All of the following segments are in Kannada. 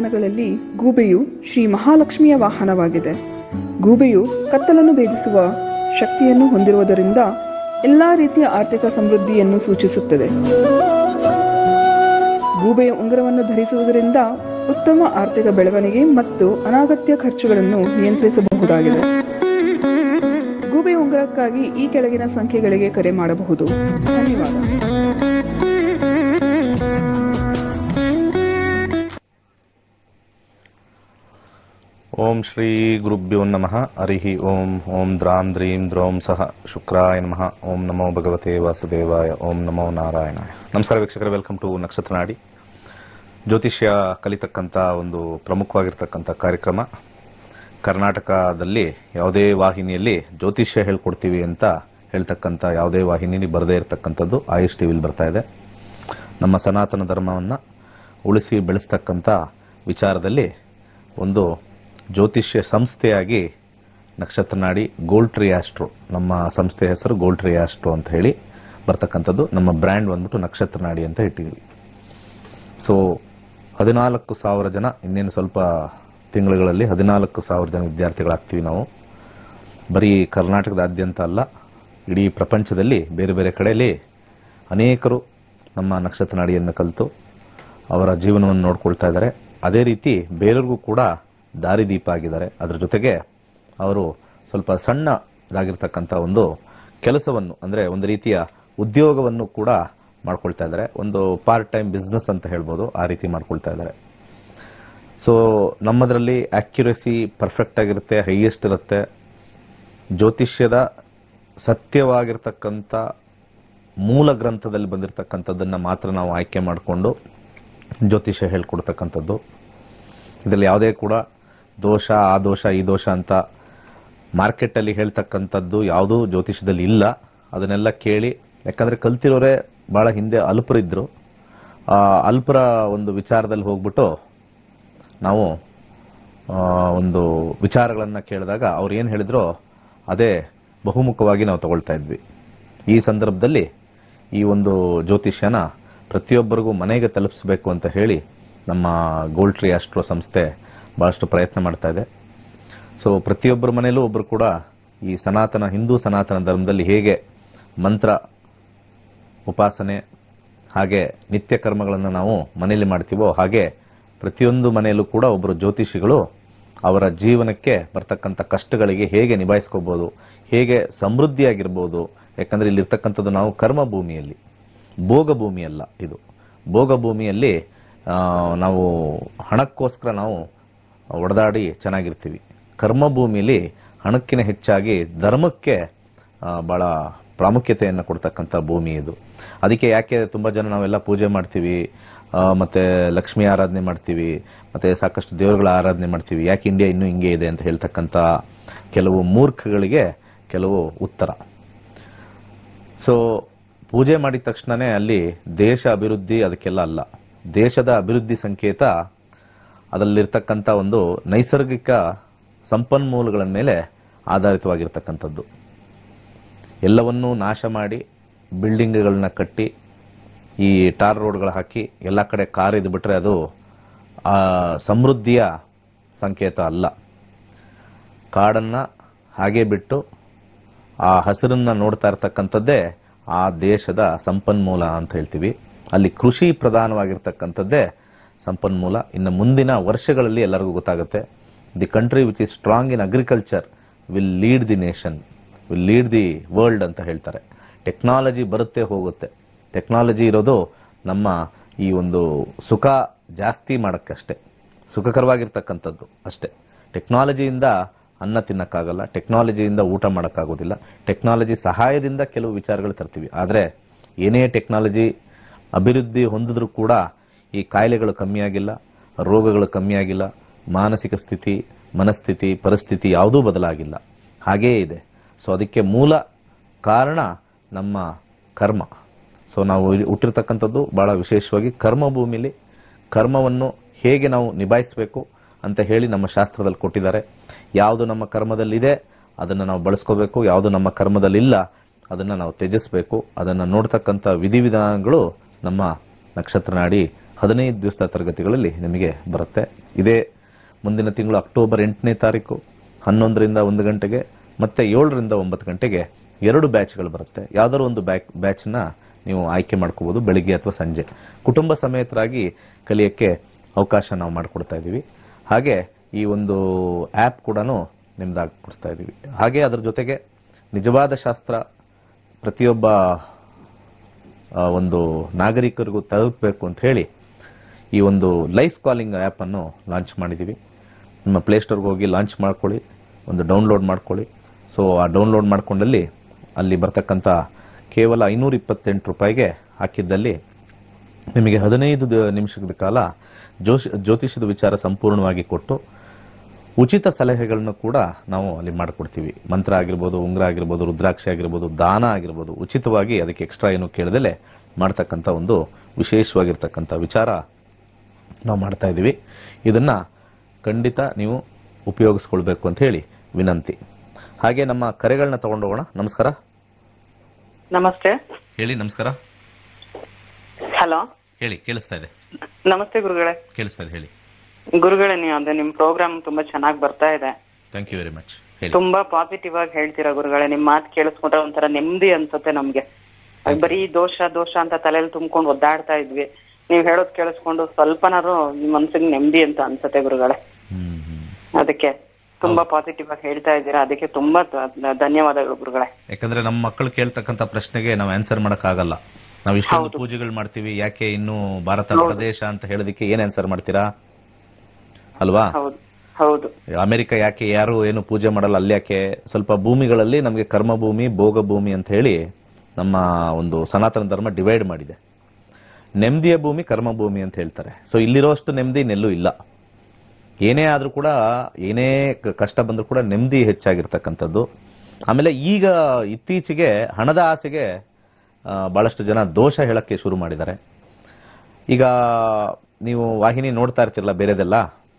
ವಾಹನಗಳಲ್ಲಿ ಗೂಬೆಯು ಶ್ರೀ ಮಹಾಲಕ್ಷ್ಮಿಯ ವಾಹನವಾಗಿದೆ ಗೂಬೆಯು ಕತ್ತಲನ್ನು ಭೇದಿಸುವ ಶಕ್ತಿಯನ್ನು ಹೊಂದಿರುವುದರಿಂದ ಎಲ್ಲಾ ರೀತಿಯ ಆರ್ಥಿಕ ಸಮೃದ್ಧಿಯನ್ನು ಸೂಚಿಸುತ್ತದೆ ಗೂಬೆಯ ಉಂಗುರವನ್ನು ಧರಿಸುವುದರಿಂದ ಉತ್ತಮ ಆರ್ಥಿಕ ಬೆಳವಣಿಗೆ ಮತ್ತು ಅನಾಗತ್ಯ ಖರ್ಚುಗಳನ್ನು ನಿಯಂತ್ರಿಸಬಹುದಾಗಿದೆ ಗೂಬೆ ಉಂಗುರಕ್ಕಾಗಿ ಈ ಕೆಳಗಿನ ಸಂಖ್ಯೆಗಳಿಗೆ ಕರೆ ಮಾಡಬಹುದು ಧನ್ಯವಾದ ಓಂ ಶ್ರೀ ಗುರುಭ್ಯೋ ನಮಃ ಹರಿ ಓಂ ಓಂ ದ್ರಾಂ ದ್ರೀಂ ದ್ರೌಂ ಸಹ ಶುಕ್ರಾಯ ನಮಃ ಓಂ ನಮೋ ಭಗವತೆ ವಾಸುದೇವಾಯ ಓಂ ನಮೋ ನಾರಾಯಣಾಯ ನಮಸ್ಕಾರ ವೀಕ್ಷಕರೇ ವೆಲ್ಕಮ್ ಟು ನಕ್ಷತ್ರ ನಾಡಿ ಜ್ಯೋತಿಷ್ಯ ಕಲಿತಕ್ಕಂಥ ಒಂದು ಪ್ರಮುಖವಾಗಿರ್ತಕ್ಕಂಥ ಕಾರ್ಯಕ್ರಮ ಕರ್ನಾಟಕದಲ್ಲಿ ಯಾವುದೇ ವಾಹಿನಿಯಲ್ಲಿ ಜ್ಯೋತಿಷ್ಯ ಹೇಳ್ಕೊಡ್ತೀವಿ ಅಂತ ಹೇಳ್ತಕ್ಕಂಥ ಯಾವುದೇ ವಾಹಿನಿ ಬರದೇ ಇರತಕ್ಕಂಥದ್ದು ಆಯುಷ್ ಟಿವಿಲಿ ಬರ್ತಾ ಇದೆ ನಮ್ಮ ಸನಾತನ ಧರ್ಮವನ್ನು ಉಳಿಸಿ ಬೆಳೆಸ್ತಕ್ಕಂಥ ವಿಚಾರದಲ್ಲಿ ಒಂದು ಜ್ಯೋತಿಷ್ಯ ಸಂಸ್ಥೆಯಾಗಿ ನಕ್ಷತ್ರ ನಾಡಿ ಗೋಲ್ಡ್ ಟ್ರೀ ಆಸ್ಟ್ರೋ ನಮ್ಮ ಸಂಸ್ಥೆ ಹೆಸರು ಗೋಲ್ಡ್ ಟ್ರೀ ಆಸ್ಟ್ರೋ ಅಂತ ಹೇಳಿ ಬರ್ತಕ್ಕಂಥದ್ದು ನಮ್ಮ ಬ್ರ್ಯಾಂಡ್ ಬಂದ್ಬಿಟ್ಟು ನಕ್ಷತ್ರ ನಾಡಿ ಅಂತ ಇಟ್ಟಿದ್ವಿ ಸೊ ಹದಿನಾಲ್ಕು ಸಾವಿರ ಜನ ಇನ್ನೇನು ಸ್ವಲ್ಪ ತಿಂಗಳುಗಳಲ್ಲಿ ಹದಿನಾಲ್ಕು ಸಾವಿರ ಜನ ವಿದ್ಯಾರ್ಥಿಗಳಾಗ್ತೀವಿ ನಾವು ಬರೀ ಕರ್ನಾಟಕದಾದ್ಯಂತ ಅಲ್ಲ ಇಡೀ ಪ್ರಪಂಚದಲ್ಲಿ ಬೇರೆ ಬೇರೆ ಕಡೆಯಲ್ಲಿ ಅನೇಕರು ನಮ್ಮ ನಕ್ಷತ್ರ ನಾಡಿಯನ್ನು ಕಲಿತು ಅವರ ಜೀವನವನ್ನು ನೋಡ್ಕೊಳ್ತಾ ಇದ್ದಾರೆ ಅದೇ ರೀತಿ ಬೇರೆಯವ್ರಿಗೂ ಕೂಡ ದಾರಿದೀಪ ಆಗಿದ್ದಾರೆ ಅದರ ಜೊತೆಗೆ ಅವರು ಸ್ವಲ್ಪ ಸಣ್ಣದಾಗಿರ್ತಕ್ಕಂಥ ಒಂದು ಕೆಲಸವನ್ನು ಅಂದ್ರೆ ಒಂದು ರೀತಿಯ ಉದ್ಯೋಗವನ್ನು ಕೂಡ ಮಾಡ್ಕೊಳ್ತಾ ಇದ್ದಾರೆ ಒಂದು ಪಾರ್ಟ್ ಟೈಮ್ ಬಿಸ್ನೆಸ್ ಅಂತ ಹೇಳ್ಬೋದು ಆ ರೀತಿ ಮಾಡ್ಕೊಳ್ತಾ ಇದ್ದಾರೆ ಸೊ ನಮ್ಮದರಲ್ಲಿ ಅಕ್ಯುರಸಿ ಪರ್ಫೆಕ್ಟ್ ಆಗಿರುತ್ತೆ ಹೈಯೆಸ್ಟ್ ಇರುತ್ತೆ ಜ್ಯೋತಿಷ್ಯದ ಸತ್ಯವಾಗಿರ್ತಕ್ಕಂಥ ಮೂಲ ಗ್ರಂಥದಲ್ಲಿ ಬಂದಿರತಕ್ಕಂಥದ್ದನ್ನ ಮಾತ್ರ ನಾವು ಆಯ್ಕೆ ಮಾಡಿಕೊಂಡು ಜ್ಯೋತಿಷ್ಯ ಹೇಳ್ಕೊಡ್ತಕ್ಕಂಥದ್ದು ಇದರಲ್ಲಿ ಯಾವುದೇ ಕೂಡ ದೋಷ ಆ ದೋಷ ಈ ದೋಷ ಅಂತ ಮಾರ್ಕೆಟಲ್ಲಿ ಹೇಳ್ತಕ್ಕಂಥದ್ದು ಯಾವುದೂ ಜ್ಯೋತಿಷ್ಯದಲ್ಲಿ ಇಲ್ಲ ಅದನ್ನೆಲ್ಲ ಕೇಳಿ ಯಾಕಂದ್ರೆ ಕಲ್ತಿರೋರೇ ಬಹಳ ಹಿಂದೆ ಅಲ್ಪರಿದ್ರು ಆ ಅಲ್ಪರ ಒಂದು ವಿಚಾರದಲ್ಲಿ ಹೋಗ್ಬಿಟ್ಟು ನಾವು ಆ, ಒಂದು ವಿಚಾರಗಳನ್ನ ಕೇಳಿದಾಗ ಅವ್ರು ಏನು ಹೇಳಿದ್ರೋ ಅದೇ ಬಹುಮುಖವಾಗಿ ನಾವು ತಗೊಳ್ತಾ ಇದ್ವಿ ಈ ಸಂದರ್ಭದಲ್ಲಿ ಈ ಒಂದು ಜ್ಯೋತಿಷ್ಯನ ಪ್ರತಿಯೊಬ್ಬರಿಗೂ ಮನೆಗೆ ತಲುಪಿಸಬೇಕು ಅಂತ ಹೇಳಿ ನಮ್ಮ ಗೋಲ್ಡ್ ಟ್ರೀ ಆಸ್ಟ್ರೋ ಸಂಸ್ಥೆ ಬಹಳಷ್ಟು ಪ್ರಯತ್ನ ಮಾಡ್ತಾ ಇದೆ ಸೊ ಪ್ರತಿಯೊಬ್ಬರ ಮನೆಯಲ್ಲೂ ಒಬ್ಬರು ಕೂಡ ಈ ಸನಾತನ ಹಿಂದೂ ಸನಾತನ ಧರ್ಮದಲ್ಲಿ ಹೇಗೆ ಮಂತ್ರ ಉಪಾಸನೆ ಹಾಗೆ ನಿತ್ಯ ಕರ್ಮಗಳನ್ನು ನಾವು ಮನೆಯಲ್ಲಿ ಮಾಡ್ತೀವೋ ಹಾಗೆ ಪ್ರತಿಯೊಂದು ಮನೆಯಲ್ಲೂ ಕೂಡ ಒಬ್ಬರು ಜ್ಯೋತಿಷಿಗಳು ಅವರ ಜೀವನಕ್ಕೆ ಬರ್ತಕ್ಕಂಥ ಕಷ್ಟಗಳಿಗೆ ಹೇಗೆ ನಿಭಾಯಿಸ್ಕೋಬಹುದು ಹೇಗೆ ಸಮೃದ್ಧಿಯಾಗಿರ್ಬೋದು ಯಾಕಂದ್ರೆ ಇಲ್ಲಿರ್ತಕ್ಕಂಥದ್ದು ನಾವು ಕರ್ಮ ಭೂಮಿಯಲ್ಲಿ ಭೋಗ ಭೂಮಿ ಅಲ್ಲ ಇದು ಭೋಗ ಭೂಮಿಯಲ್ಲಿ ಆ, ನಾವು ಹಣಕ್ಕೋಸ್ಕರ ನಾವು ಒಡೆದಾಡಿ ಚೆನ್ನಾಗಿರ್ತೀವಿ ಕರ್ಮ ಭೂಮಿಯಲ್ಲಿ ಹಣಕ್ಕಿನ ಹೆಚ್ಚಾಗಿ ಧರ್ಮಕ್ಕೆ ಆ, ಬಹಳ ಪ್ರಾಮುಖ್ಯತೆಯನ್ನು ಕೊಡ್ತಕ್ಕಂಥ ಭೂಮಿ ಇದು ಅದಕ್ಕೆ ಯಾಕೆ ತುಂಬಾ ಜನ ನಾವೆಲ್ಲ ಪೂಜೆ ಮಾಡ್ತೀವಿ ಆ, ಮತ್ತೆ ಲಕ್ಷ್ಮಿ ಆರಾಧನೆ ಮಾಡ್ತೀವಿ ಮತ್ತೆ ಸಾಕಷ್ಟು ದೇವರುಗಳ ಆರಾಧನೆ ಮಾಡ್ತೀವಿ ಯಾಕೆ ಇಂಡಿಯಾ ಇನ್ನೂ ಹಿಂಗೆ ಇದೆ ಅಂತ ಹೇಳ್ತಕ್ಕಂಥ ಕೆಲವು ಮೂರ್ಖಗಳಿಗೆ ಕೆಲವು ಉತ್ತರ ಸೊ ಪೂಜೆ ಮಾಡಿದ ತಕ್ಷಣನೇ ಅಲ್ಲಿ ದೇಶ ಅಭಿವೃದ್ಧಿ ಅದಕ್ಕೆಲ್ಲ ಅಲ್ಲ ದೇಶದ ಅಭಿವೃದ್ಧಿ ಸಂಕೇತ ಅದರಲ್ಲಿರ್ತಕ್ಕಂಥ ಒಂದು ನೈಸರ್ಗಿಕ ಸಂಪನ್ಮೂಲಗಳ ಮೇಲೆ ಆಧಾರಿತವಾಗಿರ್ತಕ್ಕಂಥದ್ದು ಎಲ್ಲವನ್ನೂ ನಾಶ ಮಾಡಿ ಬಿಲ್ಡಿಂಗ್ಗಳನ್ನ ಕಟ್ಟಿ ಈ ಟಾರ್ ರೋಡ್ಗಳು ಹಾಕಿ ಎಲ್ಲ ಕಡೆ ಕಾರ್ ಇದು ಬಿಟ್ರೆ ಅದು ಆ ಸಮೃದ್ಧಿಯ ಸಂಕೇತ ಅಲ್ಲ ಕಾಡನ್ನ ಹಾಗೆ ಬಿಟ್ಟು ಆ ಹಸಿರನ್ನ ನೋಡ್ತಾ ಇರ್ತಕ್ಕಂಥದ್ದೇ ಆ ದೇಶದ ಸಂಪನ್ಮೂಲ ಅಂತ ಹೇಳ್ತೀವಿ ಅಲ್ಲಿ ಕೃಷಿ ಪ್ರಧಾನವಾಗಿರ್ತಕ್ಕಂಥದ್ದೇ ಸಂಪನ್ಮೂಲ ಇನ್ನು ಮುಂದಿನ ವರ್ಷಗಳಲ್ಲಿ ಎಲ್ಲರಿಗೂ ಗೊತ್ತಾಗುತ್ತೆ the country which is strong in agriculture will lead the nation will lead the world ಅಂತ ಹೇಳ್ತಾರೆ ಟೆಕ್ನಾಲಜಿ ಬರುತ್ತೆ ಹೋಗುತ್ತೆ ಟೆಕ್ನಾಲಜಿ ಇರೋದು ನಮ್ಮ ಈ ಒಂದು ಸುಖ ಜಾಸ್ತಿ ಮಾಡಕ್ಕಷ್ಟೇ ಸುಖಕರವಾಗಿರ್ತಕ್ಕಂಥದ್ದು ಅಷ್ಟೇ ಟೆಕ್ನಾಲಜಿಯಿಂದ ಅನ್ನ ತಿನ್ನಕ್ಕಾಗಲ್ಲ ಟೆಕ್ನಾಲಜಿಯಿಂದ ಊಟ ಮಾಡೋಕ್ಕಾಗೋದಿಲ್ಲ ಟೆಕ್ನಾಲಜಿ ಸಹಾಯದಿಂದ ಕೆಲವು ವಿಚಾರಗಳು ತರ್ತೀವಿ ಆದರೆ ಏನೇ ಟೆಕ್ನಾಲಜಿ ಅಭಿವೃದ್ಧಿ ಹೊಂದಿದ್ರೂ ಕೂಡ ಈ ಕಾಯಿಲೆಗಳು ಕಮ್ಮಿಯಾಗಿಲ್ಲ ರೋಗಗಳು ಕಮ್ಮಿಯಾಗಿಲ್ಲ ಮಾನಸಿಕ ಸ್ಥಿತಿ ಮನಸ್ಥಿತಿ ಪರಿಸ್ಥಿತಿ ಯಾವುದೂ ಬದಲಾಗಿಲ್ಲ ಹಾಗೇ ಇದೆ ಸೊ ಅದಕ್ಕೆ ಮೂಲ ಕಾರಣ ನಮ್ಮ ಕರ್ಮ ಸೊ ನಾವು ಇಲ್ಲಿ ಹುಟ್ಟಿರ್ತಕ್ಕಂಥದ್ದು ಬಹಳ ವಿಶೇಷವಾಗಿ ಕರ್ಮ ಭೂಮಿಲಿ ಕರ್ಮವನ್ನು ಹೇಗೆ ನಾವು ನಿಭಾಯಿಸಬೇಕು ಅಂತ ಹೇಳಿ ನಮ್ಮ ಶಾಸ್ತ್ರದಲ್ಲಿ ಕೊಟ್ಟಿದ್ದಾರೆ ಯಾವುದು ನಮ್ಮ ಕರ್ಮದಲ್ಲಿದೆ ಅದನ್ನು ನಾವು ಬಳಸ್ಕೋಬೇಕು ಯಾವುದು ನಮ್ಮ ಕರ್ಮದಲ್ಲಿಲ್ಲ ಅದನ್ನು ನಾವು ತ್ಯಜಿಸಬೇಕು ಅದನ್ನು ನೋಡ್ತಕ್ಕಂಥ ವಿಧಿವಿಧಾನಗಳು ನಮ್ಮ ನಕ್ಷತ್ರ ನಾಡಿ ಹದಿನೈದು ದಿವಸದ ತರಗತಿಗಳಲ್ಲಿ ನಿಮಗೆ ಬರುತ್ತೆ ಇದೇ ಮುಂದಿನ ತಿಂಗಳು ಅಕ್ಟೋಬರ್ ಎಂಟನೇ ತಾರೀಕು ಹನ್ನೊಂದರಿಂದ ಒಂದು ಗಂಟೆಗೆ ಮತ್ತೆ ಏಳರಿಂದ ಒಂಬತ್ತು ಗಂಟೆಗೆ ಎರಡು ಬ್ಯಾಚ್ಗಳು ಬರುತ್ತೆ ಯಾವ್ದಾದ್ರು ಒಂದು ಬ್ಯಾಚ್ ಬ್ಯಾಚ್ನ ನೀವು ಆಯ್ಕೆ ಮಾಡ್ಕೋಬಹುದು ಬೆಳಿಗ್ಗೆ ಅಥವಾ ಸಂಜೆ ಕುಟುಂಬ ಸಮೇತರಾಗಿ ಕಲಿಯಕ್ಕೆ ಅವಕಾಶ ನಾವು ಮಾಡಿಕೊಡ್ತಾ ಇದ್ದೀವಿ ಹಾಗೆ ಈ ಒಂದು ಆ್ಯಪ್ ಕೂಡ ನಿಮ್ದಾಗಿ ಕೊಡ್ತಾ ಇದ್ದೀವಿ ಹಾಗೆ ಅದರ ಜೊತೆಗೆ ನಿಜವಾದ ಶಾಸ್ತ್ರ ಪ್ರತಿಯೊಬ್ಬ ಆ, ಒಂದು ನಾಗರಿಕರಿಗೂ ತಲುಪಬೇಕು ಅಂತ ಹೇಳಿ ಈ ಒಂದು ಲೈಫ್ ಕಾಲಿಂಗ್ ಆ್ಯಪ್ ಅನ್ನು ಲಾಂಚ್ ಮಾಡಿದ್ದೀವಿ ನಿಮ್ಮ ಪ್ಲೇಸ್ಟೋರ್ಗೆ ಹೋಗಿ ಲಾಂಚ್ ಮಾಡ್ಕೊಳ್ಳಿ ಒಂದು ಡೌನ್ಲೋಡ್ ಮಾಡ್ಕೊಳ್ಳಿ ಸೊ ಆ ಡೌನ್ಲೋಡ್ ಮಾಡ್ಕೊಂಡಲ್ಲಿ ಅಲ್ಲಿ ಬರ್ತಕ್ಕಂಥ ಕೇವಲ ಐನೂರ ಇಪ್ಪತ್ತೆಂಟು ರೂಪಾಯಿಗೆ ಹಾಕಿದ್ದಲ್ಲಿ ನಿಮಗೆ ಹದಿನೈದು ದ- ನಿಮಿಷದ ಕಾಲ ಜೋಶ್ ಜ್ಯೋತಿಷದ ವಿಚಾರ ಸಂಪೂರ್ಣವಾಗಿ ಕೊಟ್ಟು ಉಚಿತ ಸಲಹೆಗಳನ್ನು ಕೂಡ ನಾವು ಅಲ್ಲಿ ಮಾಡಿಕೊಡ್ತೀವಿ ಮಂತ್ರ ಆಗಿರ್ಬೋದು ಉಂಗ್ರ ಆಗಿರ್ಬೋದು ರುದ್ರಾಕ್ಷಿ ಆಗಿರ್ಬೋದು ದಾನ ಆಗಿರ್ಬೋದು ಉಚಿತವಾಗಿ ಅದಕ್ಕೆ ಎಕ್ಸ್ಟ್ರಾ ಏನು ಕೇಳದಲೆ ಮಾಡ್ತಕ್ಕಂಥ ಒಂದು ವಿಶೇಷವಾಗಿರ್ತಕ್ಕಂಥ ವಿಚಾರ ನಾವು ಮಾಡ್ತಾ ಇದ್ದೀವಿ ಇದನ್ನ ಖಂಡಿತ ನೀವು ಉಪಯೋಗಿಸ್ಕೊಳ್ಬೇಕು ಅಂತ ಹೇಳಿ ವಿನಂತಿ ಹಾಗೆ ನಮ್ಮ ಕರೆಗಳನ್ನ ತಗೊಂಡು ಹೋಗೋಣ ನಮಸ್ಕಾರ ನಮಸ್ತೆ ಹೇಳಿ ನಮಸ್ಕಾರ ಹಲೋ ಹೇಳಿ ಕೇಳಿಸ್ತಾ ಇದೆ ನಮಸ್ತೆ ಗುರುಗಳೇ ಕೇಳಿಸ್ತಾ ಇದೆ ಹೇಳಿ ಗುರುಗಳೇ ನೀವು ಅದೇ ನಿಮ್ ಪ್ರೋಗ್ರಾಮ್ ತುಂಬಾ ಚೆನ್ನಾಗಿ ಬರ್ತಾ ಇದೆ ಥ್ಯಾಂಕ್ ಯು ವೆರಿ ಮಚ್ ಹೇಳಿ ತುಂಬಾ ಪಾಸಿಟಿವ್ ಆಗಿ ಹೇಳ್ತೀರಾ ಗುರುಗಳೇ ನಿಮ್ ಮಾತು ಕೇಳಿಸ್ಕೊಂಡ್ರೆ ಒಂಥರ ನೆಮ್ಮದಿ ಅನ್ಸುತ್ತೆ ನಮ್ಗೆ ಅದ್ ಬರೀ ದೋಷ ದೋಷ ಅಂತ ತಲೆಯಲ್ಲಿ ತುಂಬ್ಕೊಂಡು ಒದ್ದಾಡ್ತಾ ಇದ್ವಿ ನೀವ್ ಹೇಳೋದ್ ಕೇಳಿಸ್ಕೊಂಡು ಸ್ವಲ್ಪನಾರು ಈ ಮನ್ಸಿಗೆ ನೆಮ್ಮದಿ ಅಂತ ಅನ್ಸುತ್ತೆ ಗುರುಗಳೇ ಹ್ಮ್ ಹ್ಮ್ ಅದಕ್ಕೆ ತುಂಬಾ ಪಾಸಿಟಿವ್ ಆಗಿ ಹೇಳ್ತಾ ಇದ್ದೀರಾ ಅದಕ್ಕೆ ತುಂಬಾ ಧ- ಧನ್ಯವಾದಗಳು ಗುರುಗಳೇ ಯಾಕಂದ್ರೆ ನಮ್ಮ ಮಕ್ಕಳು ಕೇಳ್ತಕ್ಕಂಥ ಪ್ರಶ್ನೆಗೆ ನಾವು ಆನ್ಸರ್ ಮಾಡಕ್ ಆಗಲ್ಲ ನಾವು ಇಷ್ಟೊಂದು ಪೂಜೆಗಳು ಮಾಡ್ತೀವಿ ಯಾಕೆ ಇನ್ನು ಭಾರತ ಪ್ರದೇಶ ಅಂತ ಹೇಳೋದಕ್ಕೆ ಏನ್ ಆನ್ಸರ್ ಮಾಡ್ತೀರಾ ಅಲ್ವಾ ಹೌದು ಹೌದು ಅಮೆರಿಕ ಯಾಕೆ ಯಾರು ಏನು ಪೂಜೆ ಮಾಡಲ್ಲ ಅಲ್ಲಿ ಯಾಕೆ ಸ್ವಲ್ಪ ಭೂಮಿಗಳಲ್ಲಿ ನಮಗೆ ಕರ್ಮ ಭೂಮಿ ಭೋಗ ಭೂಮಿ ಅಂತ ಹೇಳಿ ನಮ್ಮ ಒಂದು ಸನಾತನ ಧರ್ಮ ಡಿವೈಡ್ ಮಾಡಿದೆ ನೆಮ್ಮದಿಯ ಭೂಮಿ ಕರ್ಮ ಭೂಮಿ ಅಂತ ಹೇಳ್ತಾರೆ ಸೊ ಇಲ್ಲಿರೋಷ್ಟು ನೆಮ್ಮದಿ ಇನ್ನೆಲ್ಲೂ ಇಲ್ಲ ಏನೇ ಆದ್ರೂ ಕೂಡ ಏನೇ ಕ- ಕಷ್ಟ ಬಂದ್ರೂ ಕೂಡ ನೆಮ್ಮದಿ ಹೆಚ್ಚಾಗಿರ್ತಕ್ಕಂಥದ್ದು ಆಮೇಲೆ ಈಗ ಇತ್ತೀಚೆಗೆ ಹಣದ ಆಸೆಗೆ ಆ, ಬಹಳಷ್ಟು ಜನ ದೋಷ ಹೇಳಕ್ಕೆ ಶುರು ಮಾಡಿದ್ದಾರೆ ಈಗ ನೀವು ವಾಹಿನಿ ನೋಡ್ತಾ ಇರ್ತಿರಲ್ಲ ಬೇರೆದೆಲ್ಲ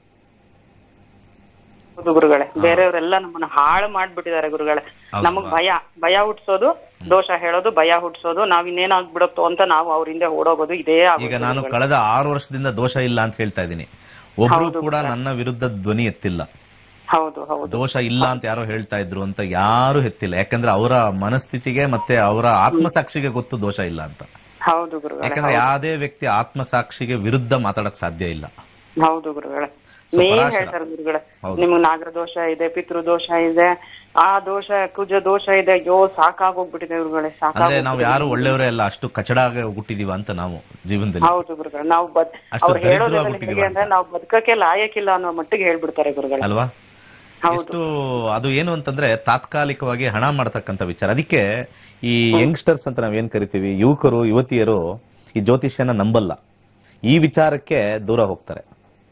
ಹೌದು ಗುರುಗಳೇ ಬೇರೆಯವರೆಲ್ಲ ನಮ್ಮನ್ನ ಹಾಳು ಮಾಡ್ಬಿಟ್ಟಿದ್ದಾರೆ ಗುರುಗಳೇ ನಮಗ್ ಭಯ ಭಯ ಹುಟ್ಸೋದು ದೋಷ ಹೇಳೋದು ಭಯ ಹುಟ್ಸೋದು ನಾವ್ ಇನ್ನೇನಾಗ್ಬಿಡತ್ತೋ ಅಂತ ನಾವು ಅವ್ರ ಹಿಂದೆ ಓಡೋಗೋದು ಇದೇ ಈಗ ಆಗೋದು ನಾನು ಕಳೆದ ಆರು ವರ್ಷದಿಂದ ದೋಷ ಇಲ್ಲ ಅಂತ ಹೇಳ್ತಾ ಇದ್ದೀನಿ ಒಬ್ರು ಕೂಡ ನನ್ನ ವಿರುದ್ಧ ಧ್ವನಿ ಎತ್ತಿಲ್ಲ ಹೌದು ಹೌದು ದೋಷ ಇಲ್ಲ ಅಂತ ಯಾರೋ ಹೇಳ್ತಾ ಇದ್ರು ಅಂತ ಯಾರು ಎತ್ತಿಲ್ಲ ಯಾಕಂದ್ರೆ ಅವರ ಮನಸ್ಥಿತಿಗೆ ಮತ್ತೆ ಅವರ ಆತ್ಮಸಾಕ್ಷಿಗೆ ಗೊತ್ತು ದೋಷ ಇಲ್ಲ ಅಂತ ಹೌದು ಗುರುಗಳೇ ಯಾಕಂದ್ರೆ ಯಾವುದೇ ವ್ಯಕ್ತಿ ಆತ್ಮಸಾಕ್ಷಿಗೆ ವಿರುದ್ಧ ಮಾತಾಡಕ್ ಸಾಧ್ಯ ಇಲ್ಲ ಹೌದು ಗುರುಗಳೇ So, ಮೇನ್ ಪರಾಶರ. ಹೇಳ್ತಾರೆ ಗುರುಗಳೇ ಹೌದು. ನಿಮ್ಗ್ ನಾಗರ ದೋಷ ಇದೆ ಪಿತೃ ದೋಷ ಇದೆ ಆ ದೋಷ ಕುಜ ದೋಷ ಇದೆ ಅಯ್ಯೋ ಸಾಕಾಗೋಗ್ಬಿಟ್ಟಿದೆ ಗುರುಗಳೇ ಅಂದ್ರೆ ಸಾಕಾಗ ನಾವು ಯಾರು ಒಳ್ಳೆಯವರೇ ಅಲ್ಲ ಅಷ್ಟು ಕಚಡಾಗೆ ಹುಟ್ಟಿದೀವ ಅಂತ ನಾವು ಜೀವನದಲ್ಲಿ ಹೌದು ಗುರುಗಳೇ ನಾವು ಬದ್ ಅಷ್ಟು ಅವ್ರು ಹೇಳೋದೆಲ್ಲ ದರಿದ್ರವಾಗ್ಬಿಟ್ಟಿದೀವಿ ನಿಮಗೆ ಅಂದ್ರೆ ನಾವು ಬದುಕಕ್ಕೆ ಲಾಯಕ್ಕಿಲ್ಲ ಅನ್ನೋ ಮಟ್ಟಿಗೆ ಹೇಳ್ಬಿಡ್ತಾರೆ ಗುರುಗಳೇ ಅಲ್ವಾ ಹೌದು. ಎಷ್ಟು ಅದು ಏನು ಅಂತಂದ್ರೆ ತಾತ್ಕಾಲಿಕವಾಗಿ ಹಣ ಮಾಡ್ತಕ್ಕಂಥ ವಿಚಾರ ಅದಕ್ಕೆ ಈ ಯಂಗ್ಸ್ಟರ್ಸ್ ಅಂತ ನಾವೇನ್ ಕರಿತೀವಿ ಯುವಕರು ಯುವತಿಯರು ಈ ಜ್ಯೋತಿಷ್ಯನ ನಂಬಲ್ಲ ಈ ವಿಚಾರಕ್ಕೆ ದೂರ ಹೋಗ್ತಾರೆ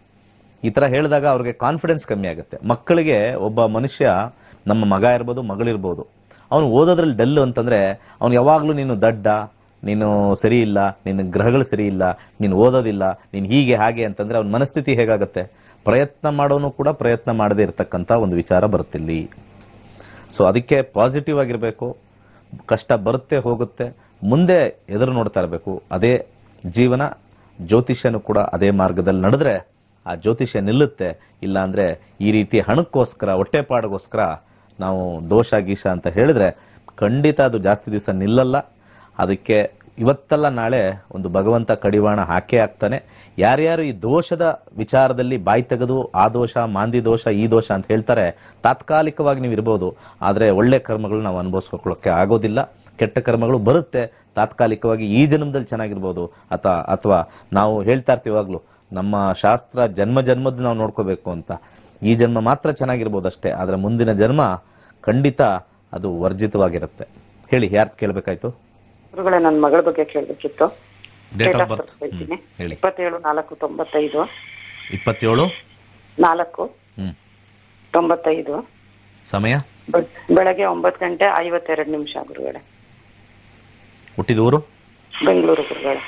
ಈ ತರ ಹೇಳಿದಾಗ ಅವ್ರಿಗೆ ಕಾನ್ಫಿಡೆನ್ಸ್ ಕಮ್ಮಿ ಆಗುತ್ತೆ ಮಕ್ಕಳಿಗೆ ಒಬ್ಬ ಮನುಷ್ಯ ನಮ್ಮ ಮಗ ಇರ್ಬೋದು ಮಗಳಿರ್ಬೋದು ಅವನು ಓದೋದ್ರಲ್ಲಿ ಡಲ್ ಅಂತಂದ್ರೆ ಅವ್ನು ಯಾವಾಗ್ಲೂ ನೀನು ದಡ್ಡ ನೀನು ಸರಿ ಇಲ್ಲ ನಿನ್ನ ಗ್ರಹಗಳು ಸರಿ ಇಲ್ಲ ನೀನು ಓದೋದಿಲ್ಲ ನೀನು ಹೀಗೆ ಹಾಗೆ ಅಂತಂದ್ರೆ ಅವನ ಮನಸ್ಥಿತಿ ಹೇಗಾಗತ್ತೆ ಪ್ರಯತ್ನ ಮಾಡೋನು ಕೂಡ ಪ್ರಯತ್ನ ಮಾಡದೇ ಇರತಕ್ಕಂತ ಒಂದು ವಿಚಾರ ಬರುತ್ತಿಲ್ಲಿ ಸೊ ಅದಕ್ಕೆ ಪಾಸಿಟಿವ್ ಆಗಿರಬೇಕು ಕಷ್ಟ ಬರುತ್ತೆ ಹೋಗುತ್ತೆ ಮುಂದೆ ಎದುರು ನೋಡ್ತಾ ಇರಬೇಕು ಅದೇ ಜೀವನ ಜ್ಯೋತಿಷ್ಯನು ಕೂಡ ಅದೇ ಮಾರ್ಗದಲ್ಲಿ ನಡೆದ್ರೆ ಆ ಜ್ಯೋತಿಷ್ಯ ನಿಲ್ಲುತ್ತೆ ಇಲ್ಲ ಅಂದ್ರೆ ಈ ರೀತಿ ಹಣಕ್ಕೋಸ್ಕರ ಹೊಟ್ಟೆಪಾಡಿಗೋಸ್ಕರ ನಾವು ದೋಷ ಗೀಶ ಅಂತ ಹೇಳಿದ್ರೆ ಖಂಡಿತ ಅದು ಜಾಸ್ತಿ ದಿವಸ ನಿಲ್ಲಲ್ಲ ಅದಕ್ಕೆ ಇವತ್ತಲ್ಲ ನಾಳೆ ಒಂದು ಭಗವಂತ ಕಡಿವಾಣ ಹಾಕೇ ಆಗ್ತಾನೆ ಯಾರ್ಯಾರು ಈ ದೋಷದ ವಿಚಾರದಲ್ಲಿ ಬಾಯಿ ತೆಗೆದು ಆ ದೋಷ ಮಾಂದಿ ದೋಷ ಈ ದೋಷ ಅಂತ ಹೇಳ್ತಾರೆ ತಾತ್ಕಾಲಿಕವಾಗಿ ನೀವು ಇರ್ಬೋದು ಆದ್ರೆ ಒಳ್ಳೆ ಕರ್ಮಗಳು ನಾವು ಅನುಭವಿಸ್ಕೊಳ್ಳೋಕೆ ಆಗೋದಿಲ್ಲ ಕೆಟ್ಟ ಕರ್ಮಗಳು ಬರುತ್ತೆ ತಾತ್ಕಾಲಿಕವಾಗಿ ಈ ಜನ್ಮದಲ್ಲಿ ಚೆನ್ನಾಗಿರ್ಬೋದು ಅಥವಾ ಅಥವಾ ನಾವು ಹೇಳ್ತಾ ಇರ್ತೀವಾಗ್ಲು ನಮ್ಮ ಶಾಸ್ತ್ರ ಜನ್ಮ ಜನ್ಮದ್ದು ನಾವು ನೋಡ್ಕೋಬೇಕು ಅಂತ ಈ ಜನ್ಮ ಮಾತ್ರ ಚೆನ್ನಾಗಿರ್ಬೋದು ಅಷ್ಟೇ ಆದ್ರೆ ಮುಂದಿನ ಜನ್ಮ ಖಂಡಿತ ಅದು ವರ್ಜಿತವಾಗಿರುತ್ತೆ ಹೇಳಿ ಯಾರ್ದು ಕೇಳಬೇಕಾಯ್ತು ಗುರುಗಳೇ ನನ್ನ ಮಗಳ ಬಗ್ಗೆ ಕೇಳಬೇಕಿತ್ತು ಡೇಟ್ ಆಫ್ ಬರ್ತ್ ಹೇಳ್ತೀನಿ ಹೇಳಿ ಇಪ್ಪತ್ತೇಳು ನಾಲ್ಕು ತೊಂಬತ್ತೈದು ಇಪ್ಪತ್ತೇಳು ನಾಲ್ಕು ಹ್ಮ್ ತೊಂಬತ್ತೈದು ಸಮಯ ಬೆ- ಬೆಳಗ್ಗೆ ಒಂಬತ್ತು ಗಂಟೆ ಐವತ್ತೆರಡು ನಿಮಿಷ ಗುರುಗಳೇ ಹುಟ್ಟಿದ ಊರು ಬೆಂಗಳೂರು ಗುರುಗಳೇ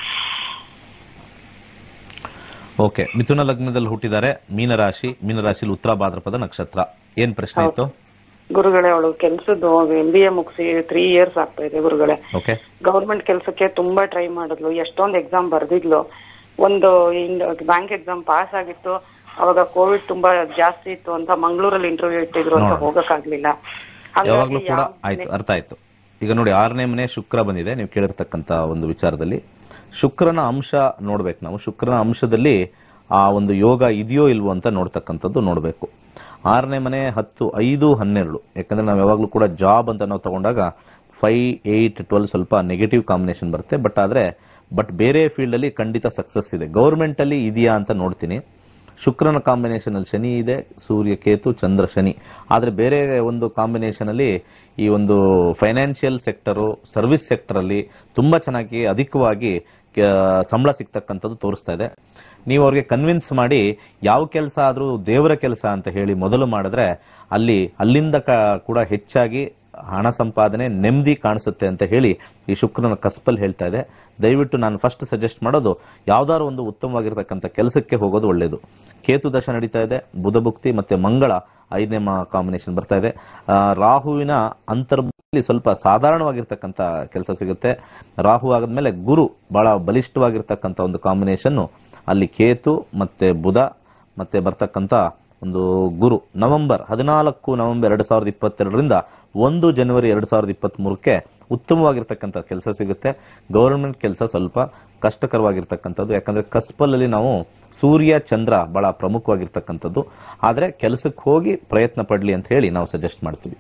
ಓಕೆ ಮಿಥುನ ಲಗ್ನದಲ್ಲಿ ಹುಟ್ಟಿದ್ದಾರೆ ಮೀನರಾಶಿ ಮೀನರಾಶಿಲಿ ಉತ್ತರ ಭಾದ್ರಪದ ನಕ್ಷತ್ರ ಏನ್ ಪ್ರಶ್ನೆ ಇತ್ತು ಗುರುಗಳೇ ಅವಳು ಕೆಲ್ಸದ್ದು ಎಂ ಬಿ ಎ ಮುಗಿಸಿ ತ್ರೀ ಇಯರ್ಸ್ ಆಗ್ತಾ ಇದೆ ಗುರುಗಳೇ ಓಕೆ ಗೌರ್ಮೆಂಟ್ ಕೆಲಸಕ್ಕೆ ತುಂಬಾ ಟ್ರೈ ಮಾಡಿದ್ಲು ಎಷ್ಟೊಂದು ಎಕ್ಸಾಮ್ ಬರ್ದಿದ್ಲು ಒಂದು ಬ್ಯಾಂಕ್ ಎಕ್ಸಾಮ್ ಪಾಸ್ ಆಗಿತ್ತು ಅವಾಗ ಕೋವಿಡ್ ತುಂಬಾ ಜಾಸ್ತಿ ಇತ್ತು ಅಂತ ಮಂಗಳೂರಲ್ಲಿ ಇಂಟರ್ವ್ಯೂ ಇಟ್ಟಿದ್ರು ಅಂತ ನೋಡು. ಹೋಗಕ್ಕಾಗ್ಲಿಲ್ಲ ಯಾವಾಗ್ಲೂ ಹಾಗಾಗಿ ಕೂಡ ಯಾವ ಆಯ್ತು ಅರ್ಥ ಆಯ್ತು ಈಗ ನೋಡಿ ಆರನೇ ಮನೆ ಶುಕ್ರ ಬಂದಿದೆ ನೀವು ಕೇಳಿರ್ತಕ್ಕಂತ ಒಂದು ವಿಚಾರದಲ್ಲಿ ಶುಕ್ರನ ಅಂಶ ನೋಡ್ಬೇಕು ನಾವು ಶುಕ್ರನ ಅಂಶದಲ್ಲಿ ಆ ಒಂದು ಯೋಗ ಇದೆಯೋ ಇಲ್ವೋ ಅಂತ ನೋಡ್ತಕ್ಕಂಥದ್ದು ನೋಡ್ಬೇಕು ಆರನೇ ಮನೆ ಹತ್ತು ಐದು ಹನ್ನೆರಡು ಯಾಕಂದ್ರೆ ನಾವು ಯಾವಾಗ್ಲೂ ಕೂಡ ಜಾಬ್ ಅಂತ ನಾವು ತಗೊಂಡಾಗ ಫೈವ್ ಏಯ್ಟ್ ಟ್ವೆಲ್ ಸ್ವಲ್ಪ ನೆಗೆಟಿವ್ ಕಾಂಬಿನೇಷನ್ ಬರುತ್ತೆ ಬಟ್ ಆದ್ರೆ ಬಟ್ ಬೇರೆ ಫೀಲ್ಡ್ ಅಲ್ಲಿ ಖಂಡಿತ ಸಕ್ಸಸ್ ಇದೆ ಗೌರ್ಮೆಂಟ್ ಅಲ್ಲಿ ಇದೆಯಾ ಅಂತ ನೋಡ್ತೀನಿ ಶುಕ್ರನ ಕಾಂಬಿನೇಷನ್ ಅಲ್ಲಿ ಶನಿ ಇದೆ ಸೂರ್ಯ ಕೇತು ಚಂದ್ರ ಶನಿ ಆದ್ರೆ ಬೇರೆ ಒಂದು ಕಾಂಬಿನೇಷನ್ ಅಲ್ಲಿ ಈ ಒಂದು ಫೈನಾನ್ಷಿಯಲ್ ಸೆಕ್ಟರು ಸರ್ವಿಸ್ ಸೆಕ್ಟರ್ ಅಲ್ಲಿ ತುಂಬಾ ಚೆನ್ನಾಗಿ ಅಧಿಕವಾಗಿ ಕ- ಸಂಬಳ ಸಿಗ್ತಕ್ಕಂಥದ್ದು ತೋರಿಸ್ತಾ ಇದೆ ನೀವು ಅವ್ರಿಗೆ ಕನ್ವಿನ್ಸ್ ಮಾಡಿ ಯಾವ ಕೆಲಸ ಆದ್ರೂ ದೇವರ ಕೆಲಸ ಅಂತ ಹೇಳಿ ಮೊದಲು ಮಾಡಿದ್ರೆ ಅಲ್ಲಿ ಅಲ್ಲಿಂದ ಕ- ಕೂಡ ಹೆಚ್ಚಾಗಿ ಹಣ ಸಂಪಾದನೆ ನೆಮ್ಮದಿ ಕಾಣಿಸುತ್ತೆ ಅಂತ ಹೇಳಿ ಈ ಶುಕ್ರನ ಕಸ್ಪಲ್ ಹೇಳ್ತಾ ಇದೆ ದಯವಿಟ್ಟು ನಾನು ಫಸ್ಟ್ ಸಜೆಸ್ಟ್ ಮಾಡೋದು ಯಾವ್ದಾದ್ರು ಒಂದು ಉತ್ತಮವಾಗಿರ್ತಕ್ಕಂಥ ಕೆಲಸಕ್ಕೆ ಹೋಗೋದು ಒಳ್ಳೆಯದು ಕೇತು ದಶ ನಡೀತಾ ಇದೆ ಬುಧ ಭುಕ್ತಿ ಮತ್ತೆ ಮಂಗಳ ಐದನೇ ಕಾಂಬಿನೇಷನ್ ಬರ್ತಾ ಇದೆ ಆ, ರಾಹುವಿನ ಅಂತರ್ಬಲಿ ಸ್ವಲ್ಪ ಸಾಧಾರಣವಾಗಿರ್ತಕ್ಕಂಥ ಕೆಲಸ ಸಿಗುತ್ತೆ ರಾಹು ಆದ್ಮೇಲೆ ಗುರು ಬಹಳ ಬಲಿಷ್ಠವಾಗಿರ್ತಕ್ಕಂಥ ಒಂದು ಕಾಂಬಿನೇಷನ್ ಅಲ್ಲಿ ಕೇತು ಮತ್ತೆ ಬುಧ ಮತ್ತೆ ಬರ್ತಕ್ಕಂಥ ಒಂದು ಗುರು ನವೆಂಬರ್ ಹದಿನಾಲ್ಕು ನವೆಂಬರ್ ಎರಡ್ ಸಾವಿರದ ಇಪ್ಪತ್ತೆರಡರಿಂದ ಒಂದು ಜನವರಿ ಎರಡ್ ಸಾವಿರದ ಇಪ್ಪತ್ತ್ ಮೂರಕ್ಕೆ ಉತ್ತಮವಾಗಿರ್ತಕ್ಕಂಥ ಕೆಲಸ ಸಿಗುತ್ತೆ ಗವರ್ಮೆಂಟ್ ಕೆಲಸ ಸ್ವಲ್ಪ ಕಷ್ಟಕರವಾಗಿರ್ತಕ್ಕಂಥದ್ದು ಯಾಕಂದ್ರೆ ಕಸ್ಪಲಲ್ಲಿ ನಾವು ಸೂರ್ಯ ಚಂದ್ರ ಬಹಳ ಪ್ರಮುಖವಾಗಿರ್ತಕ್ಕಂಥದ್ದು ಆದ್ರೆ ಕೆಲಸಕ್ಕೆ ಹೋಗಿ ಪ್ರಯತ್ನ ಪಡ್ಲಿ ಅಂತ ಹೇಳಿ ನಾವು ಸಜೆಸ್ಟ್ ಮಾಡ್ತೀವಿ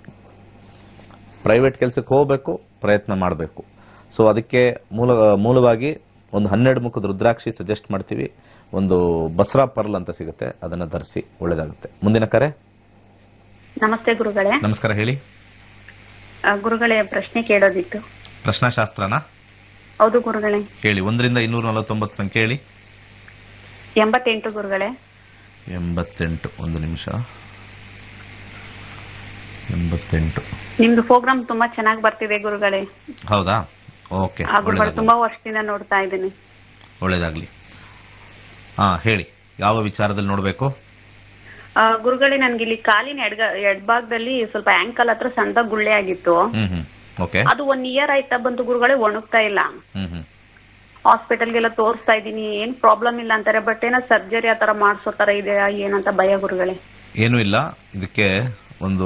ಪ್ರೈವೇಟ್ ಕೆಲಸಕ್ಕೆ ಹೋಗಬೇಕು ಪ್ರಯತ್ನ ಮಾಡಬೇಕು ಸೊ ಅದಕ್ಕೆ ಮೂಲ ಮೂಲವಾಗಿ ಒಂದು ಹನ್ನೆರಡು ಮುಖದ ರುದ್ರಾಕ್ಷಿ ಸಜೆಸ್ಟ್ ಮಾಡ್ತೀವಿ ಒಂದು ಬಸರಾ ಪರ್ಲ್ ಅಂತ ಸಿಗುತ್ತೆ ಅದನ್ನ ಧರಿಸಿ ಒಳ್ಳೇದಾಗುತ್ತೆ ಮುಂದಿನ ಕರೆ ನಮಸ್ತೆ ಗುರುಗಳೇ ನಮಸ್ಕಾರ ಹೇಳಿ ಆ, ಗುರುಗಳೇ ಪ್ರಶ್ನೆ ಕೇಳೋದಿತ್ತು ಪ್ರಶ್ನಾಶಾಸ್ತ್ರನ ಹೌದು ಗುರುಗಳೇ ಹೇಳಿ ಒಂದರಿಂದ ಇನ್ನೂರ ನಲವತ್ತೊಂಬತ್ತು ಸಂಖ್ಯೆ ಹೇಳಿ ಎಂಬತ್ತೆಂಟು ಗುರುಗಳೇ ಎಂಬತ್ತೆಂಟು ಒಂದು ನಿಮಿಷ ಎಂಬತ್ತೆಂಟು ನಿಮ್ದು ಪ್ರೋಗ್ರಾಮ್ ತುಂಬಾ ಚೆನ್ನಾಗಿ ಬರ್ತಿದೆ ಗುರುಗಳೇ ಹೌದಾ ಓಕೆ ಆ ಗುರುಗಳು ತುಂಬಾ ವರ್ಷದಿಂದ ನೋಡ್ತಾ ಇದ್ದೀನಿ ಒಳ್ಳೇದಾಗ್ಲಿ ಹಾ ಹೇಳಿ ಯಾವ ವಿಚಾರದಲ್ಲಿ ನೋಡಬೇಕು ಆ, ಗುರುಗಳೇ ನನ್ಗೆ ಇಲ್ಲಿ ಕಾಲಿನ ಎಡ್ಗ ಎಡ್ಭಾಗದಲ್ಲಿ ಸ್ವಲ್ಪ ಆಂಕಲ್ ಹತ್ರ ಸಣ್ಣ ಗುಳ್ಳೆ ಆಗಿತ್ತು ಹ್ಮ್ ಹ್ಮ್ ಓಕೆ ಅದು ಒನ್ ಇಯರ್ ಆಯ್ತಾ ಬಂತು ಗುರುಗಳೇ ಒಣಗ್ತಾ ಇಲ್ಲ ಹ್ಮ್ ಹ್ಮ್ ಹಾಸ್ಪಿಟಲ್ಗೆಲ್ಲ ತೋರಿಸ್ತಾ ಇದ್ದೀನಿ ಏನ್ ಪ್ರಾಬ್ಲಮ್ ಇಲ್ಲ ಅಂತಾರೆ ಬಟ್ ಏನೋ ಸರ್ಜರಿ ಆತರ ಮಾಡ್ಸೋ ತರ ಇದೆ ಏನಂತ ಭಯ ಗುರುಗಳೇ ಏನೂ ಇಲ್ಲ ಇದಕ್ಕೆ ಒಂದು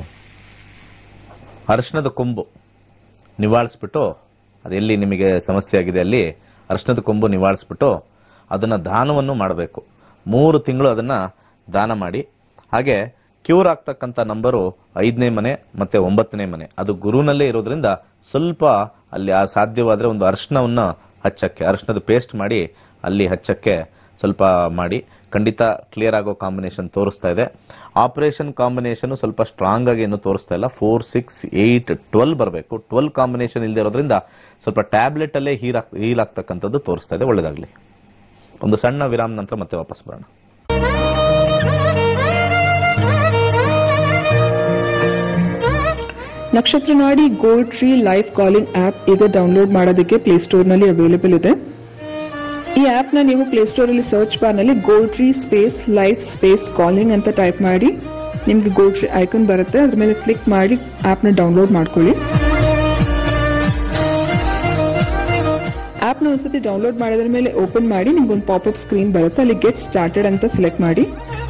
ಅರಿಶಿಣದ ಕೊಂಬು ನಿವಾಳಿಸ್ಬಿಟ್ಟು ಅದೆಲ್ಲಿ ನಿಮಗೆ ಸಮಸ್ಯೆ ಆಗಿದೆ ಅಲ್ಲಿ ಅರಿಶಿಣದ ಕೊಂಬು ನಿವಾಳಿಸ್ಬಿಟ್ಟು ಅದನ್ನ ದಾನವನ್ನು ಮಾಡಬೇಕು ಮೂರು ತಿಂಗಳು ಅದನ್ನ ದಾನ ಮಾಡಿ ಹಾಗೆ ಕ್ಯೂರ್ ಆಗ್ತಕ್ಕಂಥ ನಂಬರು ಐದನೇ ಮನೆ ಮತ್ತೆ ಒಂಬತ್ತನೇ ಮನೆ ಅದು ಗುರುನಲ್ಲೇ ಇರೋದ್ರಿಂದ ಸ್ವಲ್ಪ ಅಲ್ಲಿ ಆ ಸಾಧ್ಯವಾದ್ರೆ ಒಂದು ಅರಿಶಿಣವನ್ನ ಹಚ್ಚಕ್ಕೆ ಅರಿಶಿಣದ ಪೇಸ್ಟ್ ಮಾಡಿ ಅಲ್ಲಿ ಹಚ್ಚಕ್ಕೆ ಸ್ವಲ್ಪ ಮಾಡಿ ಖಂಡಿತ ಕ್ಲಿಯರ್ ಆಗೋ ಕಾಂಬಿನೇಷನ್ ತೋರಿಸ್ತಾ ಇದೆ ಆಪರೇಷನ್ ಕಾಂಬಿನೇಷನ್ ಸ್ವಲ್ಪ ಸ್ಟ್ರಾಂಗ್ ಆಗಿ ಏನು ತೋರಿಸ್ತಾ ಇಲ್ಲ ಫೋರ್ ಸಿಕ್ಸ್ ಏಟ್ ಟ್ವೆಲ್ ಬರಬೇಕು ಟ್ವೆಲ್ ಕಾಂಬಿನೇಷನ್ ಇಲ್ಲದೆ ಇರೋದ್ರಿಂದ ಸ್ವಲ್ಪ ಟ್ಯಾಬ್ಲೆಟ್ ಅಲ್ಲೇ ಹೀಲ್ ಹೀಲ್ ಆಗ್ತಕ್ಕಂಥದ್ದು ತೋರಿಸ್ತಾ ಇದೆ ಒಳ್ಳೇದಾಗ್ಲಿ ಒಂದು ಸಣ್ಣ ವಿರಾಮ ನಂತರ ಮತ್ತೆ ವಾಪಸ್ ಬರೋಣ ನಕ್ಷತ್ರ ನಾಡಿ gold tree life calling app ಈಗ ಡೌನ್ಲೋಡ್ ಮಾಡೋದಕ್ಕೆ ಪ್ಲೇಸ್ಟೋರ್ನಲ್ಲಿ ಅವೈಲೇಬಲ್ ಇದೆ ಈ ಆಪ್ನ ನೀವು ಪ್ಲೇಸ್ಟೋರಲ್ಲಿ ಸರ್ಚ್ ಬಾರ್ನಲ್ಲಿ gold tree space life space calling ಅಂತ ಟೈಪ್ ಮಾಡಿ ನಿಮಗೆ ಗೋಲ್ಡ್ ಟ್ರೀ ಐಕನ್ ಬರುತ್ತೆ ಅದ್ರ ಮೇಲೆ ಕ್ಲಿಕ್ ಮಾಡಿ ಆಪ್ನ ಡೌನ್ಲೋಡ್ ಮಾಡ್ಕೊಳ್ಳಿ ಆಪ್ನ ಒಂದ್ಸತಿ ಡೌನ್ಲೋಡ್ ಮಾಡಿದ್ರ ಮೇಲೆ ಓಪನ್ ಮಾಡಿ ನಿಮ್ಗೊಂದು ಪಾಪಪ್ ಸ್ಕ್ರೀನ್ ಬರುತ್ತೆ ಅಲ್ಲಿ ಗೆಟ್ ಸ್ಟಾರ್ಟೆಡ್ ಅಂತ ಸೆಲೆಕ್ಟ್ ಮಾಡಿ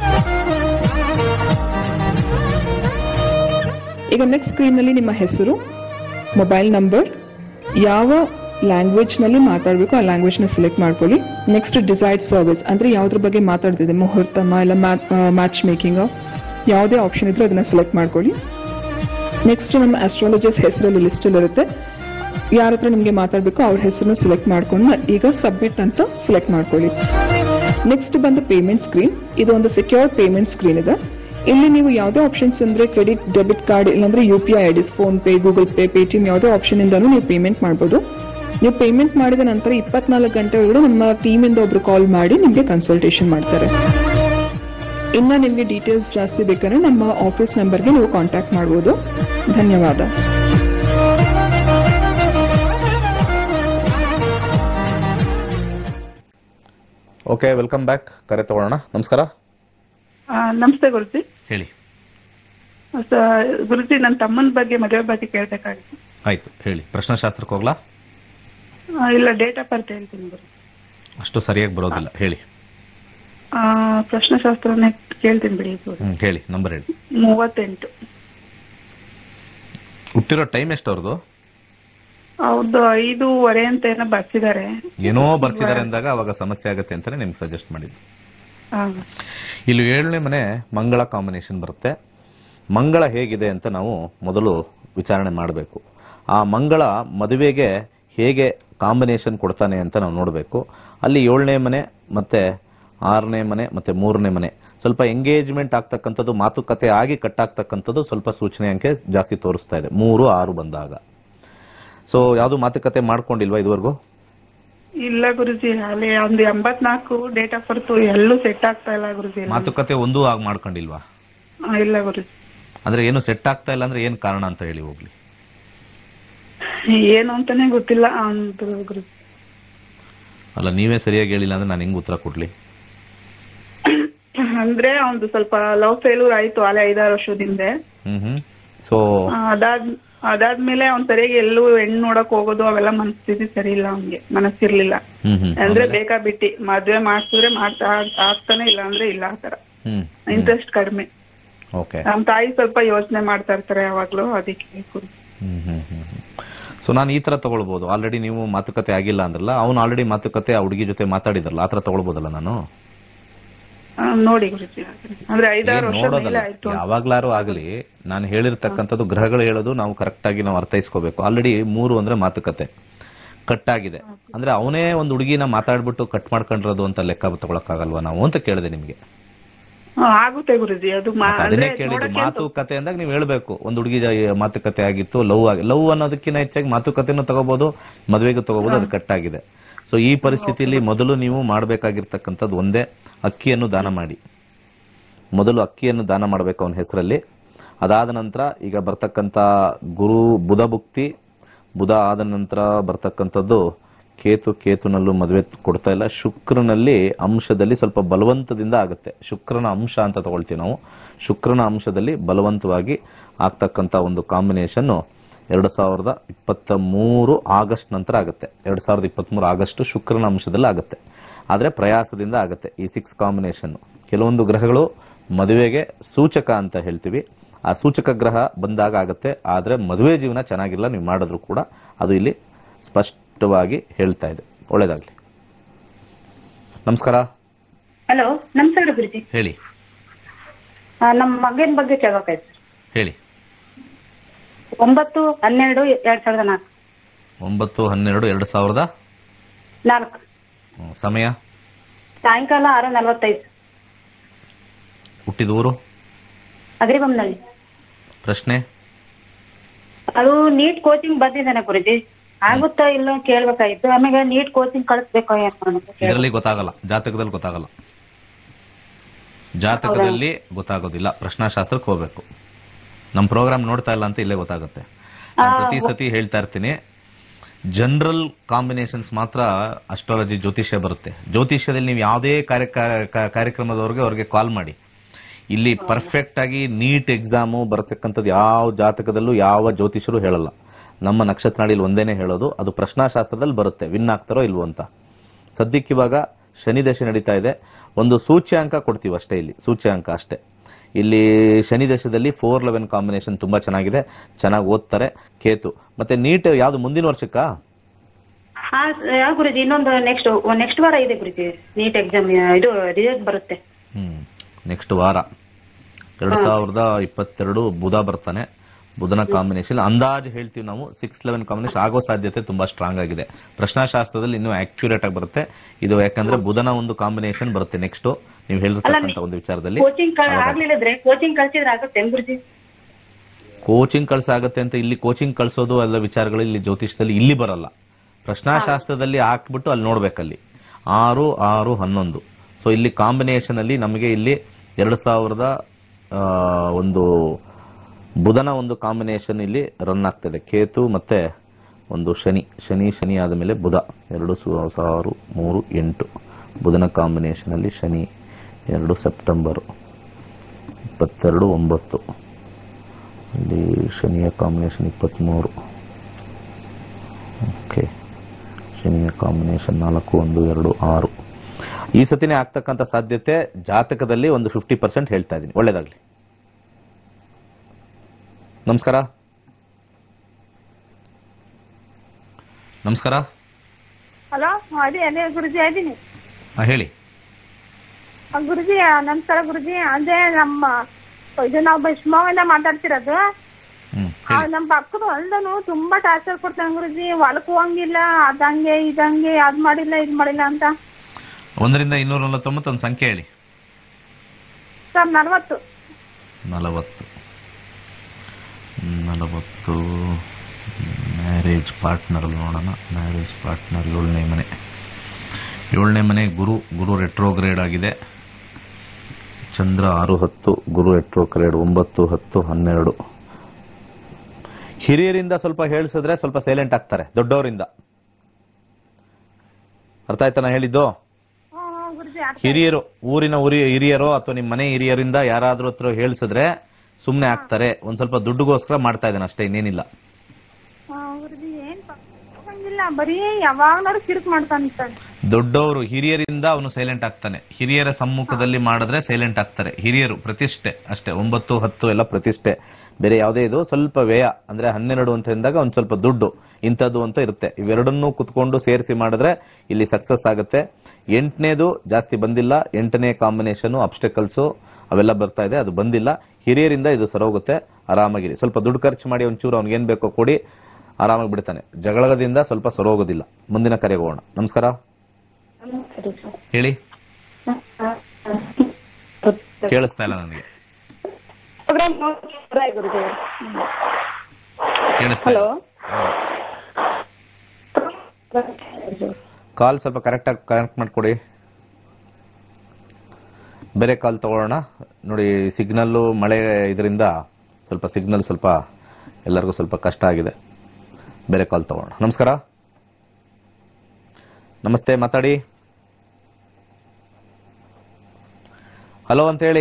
ಈಗ ನೆಕ್ಸ್ಟ್ ಸ್ಕ್ರೀನ್ನಲ್ಲಿ ನಿಮ್ಮ ಹೆಸರು ಮೊಬೈಲ್ ನಂಬರ್ ಯಾವ ಲ್ಯಾಂಗ್ವೇಜ್ ನಲ್ಲಿ ಮಾತಾಡಬೇಕು ಆ ಲ್ಯಾಂಗ್ವೇಜ್ ನ ಸೆಲೆಕ್ಟ್ ಮಾಡ್ಕೊಳ್ಳಿ ನೆಕ್ಸ್ಟ್ ಡಿಸೈಡ್ ಸರ್ವಿಸ್ ಅಂದ್ರೆ ಯಾವ್ದ್ರ ಬಗ್ಗೆ ಮಾತಾಡ್ತಿದೆ ಮುಹೂರ್ತಮ ಇಲ್ಲ ಮ್ಯಾಚ್ ಮೇಕಿಂಗ್ ಯಾವುದೇ ಆಪ್ಷನ್ ಇದ್ರೆ ಅದನ್ನ ಸೆಲೆಕ್ಟ್ ಮಾಡ್ಕೊಳ್ಳಿ ನೆಕ್ಸ್ಟ್ ನಮ್ಮ ಆಸ್ಟ್ರಾಲಜರ್ಸ್ ಹೆಸರಲ್ಲಿ ಲಿಸ್ಟ್ ಅಲ್ಲಿ ಇರುತ್ತೆ ಯಾರ ಹತ್ರ ನಿಮಗೆ ಮಾತಾಡಬೇಕು ಅವ್ರ ಹೆಸರನ್ನು ಸೆಲೆಕ್ಟ್ ಮಾಡ್ಕೊಂಡು ಈಗ ಸಬ್ಮಿಟ್ ಅಂತ ಸೆಲೆಕ್ಟ್ ಮಾಡ್ಕೊಳ್ಳಿ ನೆಕ್ಸ್ಟ್ ಬಂದು ಪೇಮೆಂಟ್ ಸ್ಕ್ರೀನ್ ಇದು ಒಂದು ಸೆಕ್ಯೂರ್ ಪೇಮೆಂಟ್ ಸ್ಕ್ರೀನ್ ಇದೆ ಇಲ್ಲಿ ನೀವು ಯಾವುದೇ ಆಪ್ಷನ್ಸ್ ಅಂದ್ರೆ ಕ್ರೆಡಿಟ್ ಡೆಬಿಟ್ ಕಾರ್ಡ್ ಇಲ್ಲಾಂದ್ರೆ U P I IDs PhonePe Google Pay Paytm ಯಾವುದೇ ಆಪ್ಷನ್ ಇಂದನೂ ನೀವು ಪೇಮೆಂಟ್ ಮಾಡಬಹುದು ನೀವು ಪೇಮೆಂಟ್ ಮಾಡಿದ ನಂತರ ಇಪ್ಪತ್ನಾಲ್ಕು ಗಂಟೆ ಒಳಗಡೆ ನಮ್ಮ ಟೀಮ್ ಇಂದ ಒಬ್ರು ಕಾಲ್ ಮಾಡಿ ನಿಮಗೆ ಕನ್ಸಲ್ಟೇಷನ್ ಮಾಡ್ತಾರೆ ಇನ್ನ ನಿಮಗೆ ಡೀಟೇಲ್ಸ್ ಜಾಸ್ತಿ ಬೇಕಾದ್ರೆ ನಮ್ಮ ಆಫೀಸ್ ನಂಬರ್ಗೆ ನೀವು ಕಾಂಟ್ಯಾಕ್ಟ್ ಮಾಡಬಹುದು ಧನ್ಯವಾದ ಓಕೆ ವೆಲ್ಕಮ್ ಬ್ಯಾಕ್ ಕರೆ ತಗೊಳ್ಳೋಣ ನಮಸ್ಕಾರ ಆ, ನಮಸ್ತೆ ಗುರುಜಿ ಹೇಳಿ ಸ- ಗುರುಜಿ ನನ್ನ ತಮ್ಮನ ಬಗ್ಗೆ ಮದುವೆ ಬಗ್ಗೆ ಕೇಳ್ಬೇಕಾಗಿತ್ತು ಆಯ್ತು ಹೇಳಿ ಪ್ರಶ್ನಾಶಾಸ್ತ್ರಕ್ಕೆ ಹೋಗ್ಲಾ ಆ, ಇಲ್ಲ ಡೇಟ್ ಆಫ್ ಬರ್ತ್ ಹೇಳ್ತೀನಿ ಗುರು ಅಷ್ಟು ಸರಿಯಾಗಿ ಬರೋದಿಲ್ಲ ಹೇಳಿ ಆ, ಪ್ರಶ್ನೆಶಾಸ್ತ್ರನೇ ಕೇಳ್ತೀನಿ ಬಿಡಿ ಇದು. ಹ್ಮ್ ಹೇಳಿ ನಂಬರ್ ಹೇಳಿ ಮೂವತ್ತೆಂಟು ಹುಟ್ಟಿರೋ ಟೈಮ್ ಎಷ್ಟು ಅವ್ರದ್ದು ಅವ್ರದ್ದು ಐದೂವರೆ ಅಂತ ಏನೋ ಬರ್ಸಿದ್ದಾರೆ ಏನೋ ಬರ್ಸಿದ್ದಾರೆ ಅಂದಾಗ ಅವಾಗ ಸಮಸ್ಯೆ ಆಗುತ್ತೆ ಅಂತಾನೆ ನಿಮ್ಗೆ ಸಜೆಸ್ಟ್ ಮಾಡಿದ್ದು ಆ, ಇಲ್ಲಿ ಏಳನೇ ಮನೆ ಮಂಗಳ ಕಾಂಬಿನೇಷನ್ ಬರುತ್ತೆ ಮಂಗಳ ಹೇಗಿದೆ ಅಂತ ನಾವು ಮೊದಲು ವಿಚಾರಣೆ ಮಾಡಬೇಕು ಆ ಮಂಗಳ ಮದುವೆಗೆ ಹೇಗೆ ಕಾಂಬಿನೇಷನ್ ಕೊಡ್ತಾನೆ ಅಂತ ನಾವು ನೋಡಬೇಕು ಅಲ್ಲಿ ಏಳನೇ ಮನೆ ಮತ್ತೆ ಆರನೇ ಮನೆ ಮತ್ತೆ ಮೂರನೇ ಮನೆ ಸ್ವಲ್ಪ ಎಂಗೇಜ್ಮೆಂಟ್ ಆಗ್ತಕ್ಕಂಥದ್ದು ಮಾತುಕತೆ ಆಗಿ ಕಟ್ಟಾಗ್ತಕ್ಕಂಥದ್ದು ಸ್ವಲ್ಪ ಸೂಚನೆ ಅಂಕೆ ಜಾಸ್ತಿ ತೋರಿಸ್ತಾ ಇದೆ ಮೂರು ಆರು ಬಂದಾಗ ಸೊ ಯಾವುದು ಮಾತುಕತೆ ಮಾಡ್ಕೊಂಡಿಲ್ವಾ ಇದುವರೆಗೂ ಇಲ್ಲ ಗುರುಜಿ ಅಲ್ಲಿ ಒಂದು ಎಂಬತ್ನಾಲ್ಕು ಡೇಟ್ ಆಫ್ ಬರ್ತ್ ಎಲ್ಲೂ ಸೆಟ್ ಆಗ್ತಾ ಇಲ್ಲ ಗುರುಜಿ ಮಾತುಕತೆ ಒಂದೂ ಆಗಿ ಮಾಡ್ಕೊಂಡಿಲ್ವಾ ಆ, ಇಲ್ಲ ಗುರುಜಿ ಅಂದ್ರೆ ಏನು ಸೆಟ್ ಆಗ್ತಾ ಇಲ್ಲ ಅಂದ್ರೆ ಏನ್ ಕಾರಣ ಅಂತ ಹೇಳಿ ಹೋಗ್ಲಿ ಏನು ಅಂತಾನೆ ಗೊತ್ತಿಲ್ಲ ಅಂತ ಗುರುಜಿ ಅಲ್ಲ ನೀವೇ ಸರಿಯಾಗಿ ಹೇಳಿಲ್ಲ ಅಂದ್ರೆ ನಾನು ಹೆಂಗ್ ಉತ್ತರ ಕೊಡ್ಲಿ ಅಂದ್ರೆ ಒಂದು ಸ್ವಲ್ಪ ಲವ್ ಫೇಲ್ಯೂರ್ ಆಯ್ತು ಅಲ್ಲೇ ಐದಾರು ವರ್ಷದಿಂದ ಹ್ಮ್ ಹ್ಮ್ ಸೊ ಆ, ಅದಾದ್ ಅದಾದ್ಮೇಲೆ ಅವ್ನ್ ಸರಿಯಾಗಿ ಎಲ್ಲೂ ಹೆಣ್ಣು ನೋಡಕ್ ಹೋಗೋದು ಅವೆಲ್ಲ ಮನಸ್ಥಿತಿ ಸರಿ ಇಲ್ಲ ಅವ್ನ್ಗೆ ಮನಸ್ಸಿರ್ಲಿಲ್ಲ ಹ್ಮ್ ಹ್ಮ್ ಅಂದ್ರೆ ಬೇಕಾ ಬಿಟ್ಟಿ ಮದ್ವೆ ಮಾಡ್ಸಿದ್ರೆ ಮಾಡ್ತಾ ಆಗ್ತಾನೆ ಇಲ್ಲ ಅಂದ್ರೆ ಇಲ್ಲ ಆತರ ಹ್ಮ್ ಇಂಟ್ರೆಸ್ಟ್ ಕಡಿಮೆ ಓಕೆ ನಮ್ ತಾಯಿ ಸ್ವಲ್ಪ ಯೋಚನೆ ಮಾಡ್ತಾ ಇರ್ತಾರೆ ಯಾವಾಗ್ಲೂ ಅದಕ್ಕೆ ಕುರಿ- ಹ್ಮ್ ಹ್ಮ್ ಹ್ಮ್ ಸೊ ನಾನು ಈ ತರ ತಗೊಳ್ಬಹುದು ಆಲ್ರೆಡಿ ನೀವು ಮಾತುಕತೆ ಆಗಿಲ್ಲ ಅಂದ್ರಲ್ಲ ಅವ್ನು ಆಲ್ರೆಡಿ ಮಾತುಕತೆ ಆ ಹುಡುಗಿ ಜೊತೆ ಮಾತಾಡಿದ್ರಲ್ಲ ಆ ತರ ತಗೊಳ್ಬೋದಲ್ಲ ನಾನು ಆ, ನೋಡಿ ಗುರುಜಿ ಅಂದ್ರೆ ಐದಾರು ಏನ್ ವರ್ಷ ನೋಡೋದಲ್ಲ ಮೇಲೆ ಆಯ್ತು ಯಾವಾಗ್ಲಾರು ಆಗಲಿ ನಾನು ಹೇಳಿರ್ತಕ್ಕಂಥದ್ದು ಗ್ರಹಗಳು ಹೇಳೋದು ನಾವು ಕರೆಕ್ಟ್ ಆಗಿ ನಾವು ಅರ್ಥೈಸ್ಕೋಬೇಕು ಆಲ್ರೆಡಿ ಮೂರು ಅಂದ್ರೆ ಮಾತುಕತೆ ಕಟ್ ಆಗಿದೆ ಅಂದ್ರೆ ಅವನೇ ಒಂದು ಹುಡುಗಿನ ಮಾತಾಡ್ಬಿಟ್ಟು ಕಟ್ ಮಾಡ್ಕೊಂಡಿರೋದು ಅಂತ ಲೆಕ್ಕ ತಗೊಳಕ್ಕಾಗಲ್ವಾ ನಾವು ಅಂತ ಕೇಳಿದೆ ನಿಮ್ಗೆ ಆ, ಆಗುತ್ತೆ ಗುರುಜಿ ಅದು ಮಾ- ಮತ್ತೆ ಅದನ್ನೇ ಅಂದ್ರೆ ಕೇಳಿದ್ದು ನೋಡಕ್ಕೆ ಮಾತುಕತೆ ಅಂದಾಗ ನೀವು ಹೇಳ್ಬೇಕು ಒಂದು ಹುಡುಗಿ ಮಾತುಕತೆ ಆಗಿತ್ತು ಲವ್ ಆಗಿ ಲವ್ ಅನ್ನೋದಕ್ಕಿಂತ ಹೆಚ್ಚಾಗಿ ಮಾತುಕತೆನೂ ತಗೋಬಹುದು ಮದುವೆಗೂ ತಗೋಬಹುದು ಅದು ಕಟ್ಟಾಗಿದೆ ಸೊ ಈ ಪರಿಸ್ಥಿತಿಯಲ್ಲಿ ಮೊದಲು ನೀವು ಮಾಡಬೇಕಾಗಿರ್ತಕ್ಕಂಥದ್ದು ಒಂದೇ ಅಕ್ಕಿಯನ್ನು ದಾನ ಮಾಡಿ ಮೊದಲು ಅಕ್ಕಿಯನ್ನು ದಾನ ಮಾಡಬೇಕು ಅವನ ಹೆಸರಲ್ಲಿ ಅದಾದ ನಂತರ ಈಗ ಬರ್ತಕ್ಕಂಥ ಗುರು ಬುಧ ಭುಕ್ತಿ ಬುಧ ಆದ ನಂತರ ಬರ್ತಕ್ಕಂಥದ್ದು ಕೇತು ಕೇತುನಲ್ಲೂ ಮದುವೆ ಕೊಡ್ತಾ ಇಲ್ಲ ಶುಕ್ರನಲ್ಲಿ ಅಂಶದಲ್ಲಿ ಸ್ವಲ್ಪ ಬಲವಂತದಿಂದ ಆಗುತ್ತೆ ಶುಕ್ರನ ಅಂಶ ಅಂತ ತಗೊಳ್ತೀವಿ ನಾವು ಶುಕ್ರನ ಅಂಶದಲ್ಲಿ ಬಲವಂತವಾಗಿ ಆಗ್ತಕ್ಕಂಥ ಒಂದು ಕಾಂಬಿನೇಷನ್ ಎರಡು ಸಾವಿರದ ಇಪ್ಪತ್ತ ಮೂರು ಆಗಸ್ಟ್ ನಂತರ ಆಗುತ್ತೆ ಎರಡು ಸಾವಿರದ ಇಪ್ಪತ್ಮೂರು ಆಗಸ್ಟ್ ಶುಕ್ರನ ಅಂಶದಲ್ಲಿ ಆಗುತ್ತೆ ಆದರೆ ಪ್ರಯಾಸದಿಂದ ಆಗುತ್ತೆ ಈ ಸಿಕ್ಸ್ ಕಾಂಬಿನೇಷನ್ ಕೆಲವೊಂದು ಗ್ರಹಗಳು ಮದುವೆಗೆ ಸೂಚಕ ಅಂತ ಹೇಳ್ತೀವಿ ಆ ಸೂಚಕ ಗ್ರಹ ಬಂದಾಗ ಆಗುತ್ತೆ ಆದರೆ ಮದುವೆ ಜೀವನ ಚೆನ್ನಾಗಿಲ್ಲ ನೀವು ಮಾಡಿದ್ರು ಕೂಡ ಅದು ಇಲ್ಲಿ ಸ್ಪಷ್ಟವಾಗಿ ಹೇಳ್ತಾ ಇದೆ ಒಳ್ಳೇದಾಗ್ಲಿ ನಮಸ್ಕಾರ ಹಲೋ ನಮಸ್ಕಾರ ಗುರುಜಿ ಹೇಳಿ ಆ, ನಮ್ಮ ಮಗನ ಬಗ್ಗೆ ಕೇಳಬೇಕಾಯ್ತು ಹೇಳಿ ಒಂಬತ್ತು ಹನ್ನೆರಡು ಎರಡ್ ಸಾವಿರದ ನಾಲ್ಕು ಒಂಬತ್ತು ಹನ್ನೆರಡು ಎರಡು ಸಾವಿರದ ನಾಲ್ಕು ಹ್ಮ್, ಸಮಯ ಸಾಯಂಕಾಲ ಆರು ನಲವತ್ತೈದು ಹುಟ್ಟಿದ ಊರು ಅಗ್ರಿಬೊಮ್ಮನಹಳ್ಳಿ ಪ್ರಶ್ನೆ ಅದು ನೀಟ್ ಕೋಚಿಂಗ್ ಬಂದಿದ್ದಾನೆ ಗುರುಜಿ ಆಗುತ್ತಾ ಇಲ್ಲ ಕೇಳ್ಬೇಕಾಯ್ತು ಆಮೇಲೆ ನೀಟ್ ಕೋಚಿಂಗ್ ಕಳಿಸ್ಬೇಕು ಏನು ಅನ್ನೋದು ಕೇಳ್ಬೇಕು. ಇದರಲ್ಲಿ ಗೊತ್ತಾಗಲ್ಲ ಜಾತಕದಲ್ಲಿ ಗೊತ್ತಾಗಲ್ಲ ಜಾತಕದಲ್ಲಿ ಗೊತ್ತಾಗೋದಿಲ್ಲ ಪ್ರಶ್ನಾಶಾಸ್ತ್ರಕ್ಕೆ ಹೋಗ್ಬೇಕು ನಮ್ಮ ಪ್ರೋಗ್ರಾಮ್ ನೋಡ್ತಾ ಇಲ್ಲ ಅಂತ ಇಲ್ಲೇ ಗೊತ್ತಾಗುತ್ತೆ ನಾನ್ ಪ್ರತಿ ಸತಿ ಹೇಳ್ತಾ ಇರ್ತೀನಿ ಜನರಲ್ ಕಾಂಬಿನೇಷನ್ಸ್ ಮಾತ್ರ ಅಸ್ಟ್ರಾಲಜಿ ಜ್ಯೋತಿಷ್ಯ ಬರುತ್ತೆ ಜ್ಯೋತಿಷ್ಯದಲ್ಲಿ ನೀವು ಯಾವುದೇ ಕಾರ್ಯ ಕಾ- ಕಾರ್ಯಕ್ರಮದವ್ರಿಗೆ ಅವ್ರಿಗೆ ಕಾಲ್ ಮಾಡಿ ಇಲ್ಲಿ ಪರ್ಫೆಕ್ಟ್ ಆಗಿ ನೀಟ್ ಎಕ್ಸಾಮು ಬರತಕ್ಕಂಥದ್ದು ಯಾವ ಜಾತಕದಲ್ಲೂ ಯಾವ ಜ್ಯೋತಿಷರು ಹೇಳಲ್ಲ ನಮ್ಮ ನಕ್ಷತ್ರ ನಾಡಿಲಿ ಒಂದೇನೆ ಹೇಳೋದು ಅದು ಪ್ರಶ್ನಾಶಾಸ್ತ್ರದಲ್ಲಿ ಬರುತ್ತೆ ವಿನ್ ಆಗ್ತಾರೋ ಇಲ್ವೋ ಅಂತ ಸದ್ಯಕ್ಕೆ ಇವಾಗ ಶನಿ ದಶೆ ನಡೀತಾ ಇದೆ ಒಂದು ಸೂಚ್ಯಾಂಕ ಕೊಡ್ತೀವಿ ಅಷ್ಟೇ ಇಲ್ಲಿ ಸೂಚ್ಯಾಂಕ ಅಷ್ಟೇ ಇಲ್ಲಿ ಶನಿ ದಶದಲ್ಲಿ ಫೋರ್ ಲೆವೆನ್ ಕಾಂಬಿನೇಷನ್ ತುಂಬಾ ಚೆನ್ನಾಗಿದೆ ಚೆನ್ನಾಗಿ ಓದ್ತಾರೆ ಕೇತು ಮತ್ತೆ ನೀಟ್ ಯಾವ್ದು ಮುಂದಿನ ವರ್ಷಕ್ಕಾ ಹಾ ಯಾ ಗುರುಜಿ ಇನ್ನೊಂದು ನೆಕ್ಸ್ಟ್ ನೆಕ್ಸ್ಟ್ ವಾರ ಇದೆ ಗುರುಜಿ ನೀಟ್ ಎಕ್ಸಾಮ್ ಇದು ರಿಸಲ್ಟ್ ಬರುತ್ತೆ ಹ್ಮ್ ನೆಕ್ಸ್ಟ್ ವಾರ ಎರಡ್ ಸಾವಿರದ ಇಪ್ಪತ್ತೆರಡು ಬುಧ ಬರ್ತಾನೆ ಬುಧನ ಕಾಂಬಿನೇಷನ್ ಅಂದಾಜು ಹೇಳ್ತೀವಿ ನಾವು ಸಿಕ್ಸ್ ಲೆವೆನ್ ಕಾಂಬಿನೇಷನ್ ಆಗೋ ಸಾಧ್ಯತೆ ತುಂಬಾ ಸ್ಟ್ರಾಂಗ್ ಆಗಿದೆ ಪ್ರಶ್ನಾಶಾಸ್ತ್ರದಲ್ಲಿ ಇನ್ನೂ ಅಕ್ಯುರೇಟ್ ಆಗಿ ಬರುತ್ತೆ ಇದು ಯಾಕಂದ್ರೆ ಬುಧನ ಒಂದು ಕಾಂಬಿನೇಷನ್ ಬರುತ್ತೆ ನೆಕ್ಸ್ಟ್ ನೀವು ಹೇಳಿರ್ತಕ್ಕಂಥ ಒಂದು ವಿಚಾರದಲ್ಲಿ ಕೋಚಿಂಗ್ ಆಗ್ಲಿಲ್ಲದ್ರೆ ಕೋಚಿಂಗ್ ಕಳ್ಸಿದ್ರೆ ಆಗುತ್ತೆ ಗುರುಜಿ ಕೋಚಿಂಗ್ ಕಳ್ಸಾಗತ್ತೆ ಅಂತ ಇಲ್ಲಿ ಕೋಚಿಂಗ್ ಕಳ್ಸೋದು ಎಲ್ಲ ವಿಚಾರಗಳು ಇಲ್ಲಿ ಜ್ಯೋತಿಷದಲ್ಲಿ ಇಲ್ಲಿ ಬರಲ್ಲ ಪ್ರಶ್ನಾಶಾಸ್ತ್ರದಲ್ಲಿ ಹಾಕ್ಬಿಟ್ಟು ಅಲ್ಲಿ ನೋಡ್ಬೇಕಲ್ಲಿ ಆರು ಆರು ಹನ್ನೊಂದು ಸೊ ಇಲ್ಲಿ ಕಾಂಬಿನೇಷನ್ ಅಲ್ಲಿ ನಮಗೆ ಇಲ್ಲಿ ಎರಡು ಸಾವಿರದ ಆ, ಒಂದು ಬುಧನ ಒಂದು ಕಾಂಬಿನೇಷನ್ ಇಲ್ಲಿ ರನ್ ಆಗ್ತದೆ ಕೇತು ಮತ್ತೆ ಒಂದು ಶನಿ ಶನಿ ಶನಿ ಆದ ಮೇಲೆ ಬುಧ ಎರಡು ಸು- ಆರು ಮೂರು ಎಂಟು ಬುಧನ ಕಾಂಬಿನೇಷನ್ ಅಲ್ಲಿ ಶನಿ ಎರಡು ಸೆಪ್ಟೆಂಬರು ಇಪ್ಪತ್ತೆರಡು ಒಂಬತ್ತು ಇಲ್ಲಿ ಶನಿಯ ಕಾಂಬಿನೇಷನ್ ಇಪ್ಪತ್ತ್ಮೂರು ಓಕೆ ಶನಿಯ ಕಾಂಬಿನೇಷನ್ ನಾಲ್ಕು ಒಂದು ಎರಡು ಆರು ಈ ಸತಿನೇ ಆಗ್ತಕ್ಕಂಥ ಸಾಧ್ಯತೆ ಜಾತಕದಲ್ಲಿ ಒಂದು ಫಿಫ್ಟಿ ಪರ್ಸೆಂಟ್ ಹೇಳ್ತಾ ಇದ್ದೀನಿ ಒಳ್ಳೇದಾಗ್ಲಿ ನಮಸ್ಕಾರ ನಮಸ್ಕಾರ ಹಲೋ ಅದೇ ಅದೇ ಗುರುಜಿ ಇದೀನಿ ಹಾ, ಹೇಳಿ ಆ, ಗುರುಜಿ ನಮಸ್ಕಾರ ಗುರುಜಿ ಅದೇ ನಮ್ಮ ಇದು ನಾವು ಶಿವಮೊಗ್ಗದಿಂದ ಮಾತಾಡ್ತಿರೋದು ಹ್ಮ್ ಆ, ನಮ್ ಪಕ್ಕದ ಹೊಲ್ದನು ತುಂಬಾ ಟಾರ್ಚರ್ ಕೊಡ್ತಾನೆ ಗುರುಜಿ ಹೊಲಕ್ ಹೋಗಂಗಿಲ್ಲ ಅದಂಗೆ ಇದಂಗೆ ಅದ್ ಮಾಡಿಲ್ಲ ಇದ್ ಮಾಡಿಲ್ಲ ಅಂತ ಒಂದರಿಂದ ಇನ್ನೂರ ನಲವತ್ತೊಂಬತ್ತು ಒಂದು ಸಂಖ್ಯೆ ಹೇಳಿ ಸರ್ ನಲ್ವತ್ತು ನಲವತ್ತು ನಲವತ್ತು ಮ್ಯಾರೇಜ್ ಪಾರ್ಟ್ನರ್ ನೋಡೋಣ ಮ್ಯಾರೇಜ್ ಪಾರ್ಟ್ನರ್ ಏಳನೇ ಮನೆ ಏಳನೇ ಮನೆ ಗುರು ಗುರು ರೆಟ್ರೋಗ್ರೇಡ್ ಆಗಿದೆ ಚಂದ್ರ ಆರು ಹತ್ತು ಗುರು ರೆಟ್ರೋಗ್ರೇಡ್ ಒಂಬತ್ತು ಹತ್ತು ಹನ್ನೆರಡು ಹಿರಿಯರಿಂದ ಸ್ವಲ್ಪ ಹೇಳಿಸಿದ್ರೆ ಸ್ವಲ್ಪ ಸೈಲೆಂಟ್ ಆಗ್ತಾರೆ ದೊಡ್ಡವರಿಂದ ಅರ್ಥ ಆಯ್ತಾ ನಾ ಹೇಳಿದ್ದು ಹ್ಮ್, ಹ್ಮ್, ಗುರುಜಿ ಅರ್ಥ ಹಿರಿಯರು ಊರಿನ ಉರಿ ಹಿರಿಯರೋ ಅಥವಾ ನಿಮ್ಮ ಮನೆ ಹಿರಿಯರಿಂದ ಯಾರಾದ್ರೂ ಹತ್ರ ಹೇಳಿಸಿದ್ರೆ ಸುಮ್ನೆ ಆಗ್ತಾರೆ ಒಂದ್ ಸ್ವಲ್ಪ ದುಡ್ಡುಗೋಸ್ಕರ ಮಾಡ್ತಾ ಇದ್ದಾನೆ ಅಷ್ಟೇ ಇನ್ನೇನಿಲ್ಲ ಹ್ಮ್, ಗುರುಜಿ ಏನ್ ಪ- ಹೋಗಂಗಿಲ್ಲ ಬರೀ ಯಾವಾಗ್ಲಾರು ಕಿರಿಕ್ ಮಾಡ್ತಾನೆ ದೊಡ್ಡವರು ಹಿರಿಯರಿಂದ ಅವನು ಸೈಲೆಂಟ್ ಆಗ್ತಾನೆ ಹಿರಿಯರ ಸಮ್ಮುಖದಲ್ಲಿ ಮಾಡಿದ್ರೆ ಸೈಲೆಂಟ್ ಆಗ್ತಾರೆ ಹಿರಿಯರು ಪ್ರತಿಷ್ಠೆ ಅಷ್ಟೇ ಒಂಬತ್ತು ಹತ್ತು ಎಲ್ಲ ಪ್ರತಿಷ್ಠೆ ಬೇರೆ ಯಾವುದೇ ಇದು ಸ್ವಲ್ಪ ವ್ಯಯ ಅಂದ್ರೆ ಹನ್ನೆರಡು ಅಂತ ಅಂದಾಗ ಒಂದ್ ಸ್ವಲ್ಪ ದುಡ್ಡು ಇಂಥದ್ದು ಅಂತ ಇರುತ್ತೆ ಇವೆರಡನ್ನೂ ಕುತ್ಕೊಂಡು ಸೇರಿಸಿ ಮಾಡಿದ್ರೆ ಇಲ್ಲಿ ಸಕ್ಸಸ್ ಆಗುತ್ತೆ ಎಂಟನೇದು ಜಾಸ್ತಿ ಬಂದಿಲ್ಲ ಎಂಟನೇ ಕಾಂಬಿನೇಷನ್ ಅಬ್ಸ್ಟೆಕಲ್ಸ್ ಅವೆಲ್ಲ ಬರ್ತಾ ಇದೆ ಅದು ಬಂದಿಲ್ಲ ಹಿರಿಯರಿಂದ ಇದು ಸರೋಗುತ್ತೆ ಆರಾಮಾಗಿರಿ ಸ್ವಲ್ಪ ದುಡ್ಡು ಖರ್ಚು ಮಾಡಿ ಒಂಚೂರು ಅವ್ನಿಗೆ ಏನ್ ಬೇಕೋ ಕೊಡಿ ಆರಾಮಾಗಿ ಬಿಡ್ತಾನೆ ಜಗಳದಿಂದ ಸ್ವಲ್ಪ ಸರೋಗೋದಿಲ್ಲ ಮುಂದಿನ ಕರೆಗೆ ಹೋಗೋಣ ನಮಸ್ಕಾರ ಹೇಳಿ ಕೇಳಿಸ್ತಾ ಇಲ್ಲ ನನಗೆ ಗುರುಜಿ ಕೇಳಿಸ್ತಾ ಇಲ್ಲ ಕಾಲ್ ಸ್ವಲ್ಪ ಕರೆಕ್ಟ್ ಆಗಿ ಕನೆಕ್ಟ್ ಮಾಡ್ಕೊಡಿ ಬೇರೆ ಕಾಲ್ ತಗೊಳ್ಳೋಣ ನೋಡಿ ಸಿಗ್ನಲ್ಲು ಮಳೆ ಇದರಿಂದ ಸ್ವಲ್ಪ ಸಿಗ್ನಲ್ ಸ್ವಲ್ಪ ಎಲ್ಲರಿಗೂ ಸ್ವಲ್ಪ ಕಷ್ಟ ಆಗಿದೆ ಬೇರೆ ಕಾಲ್ ತಗೊಳ್ಳೋಣ ನಮಸ್ಕಾರ ನಮಸ್ತೆ ಮಾತಾಡಿ ಹಲೋ ಅಂತ ಹೇಳಿ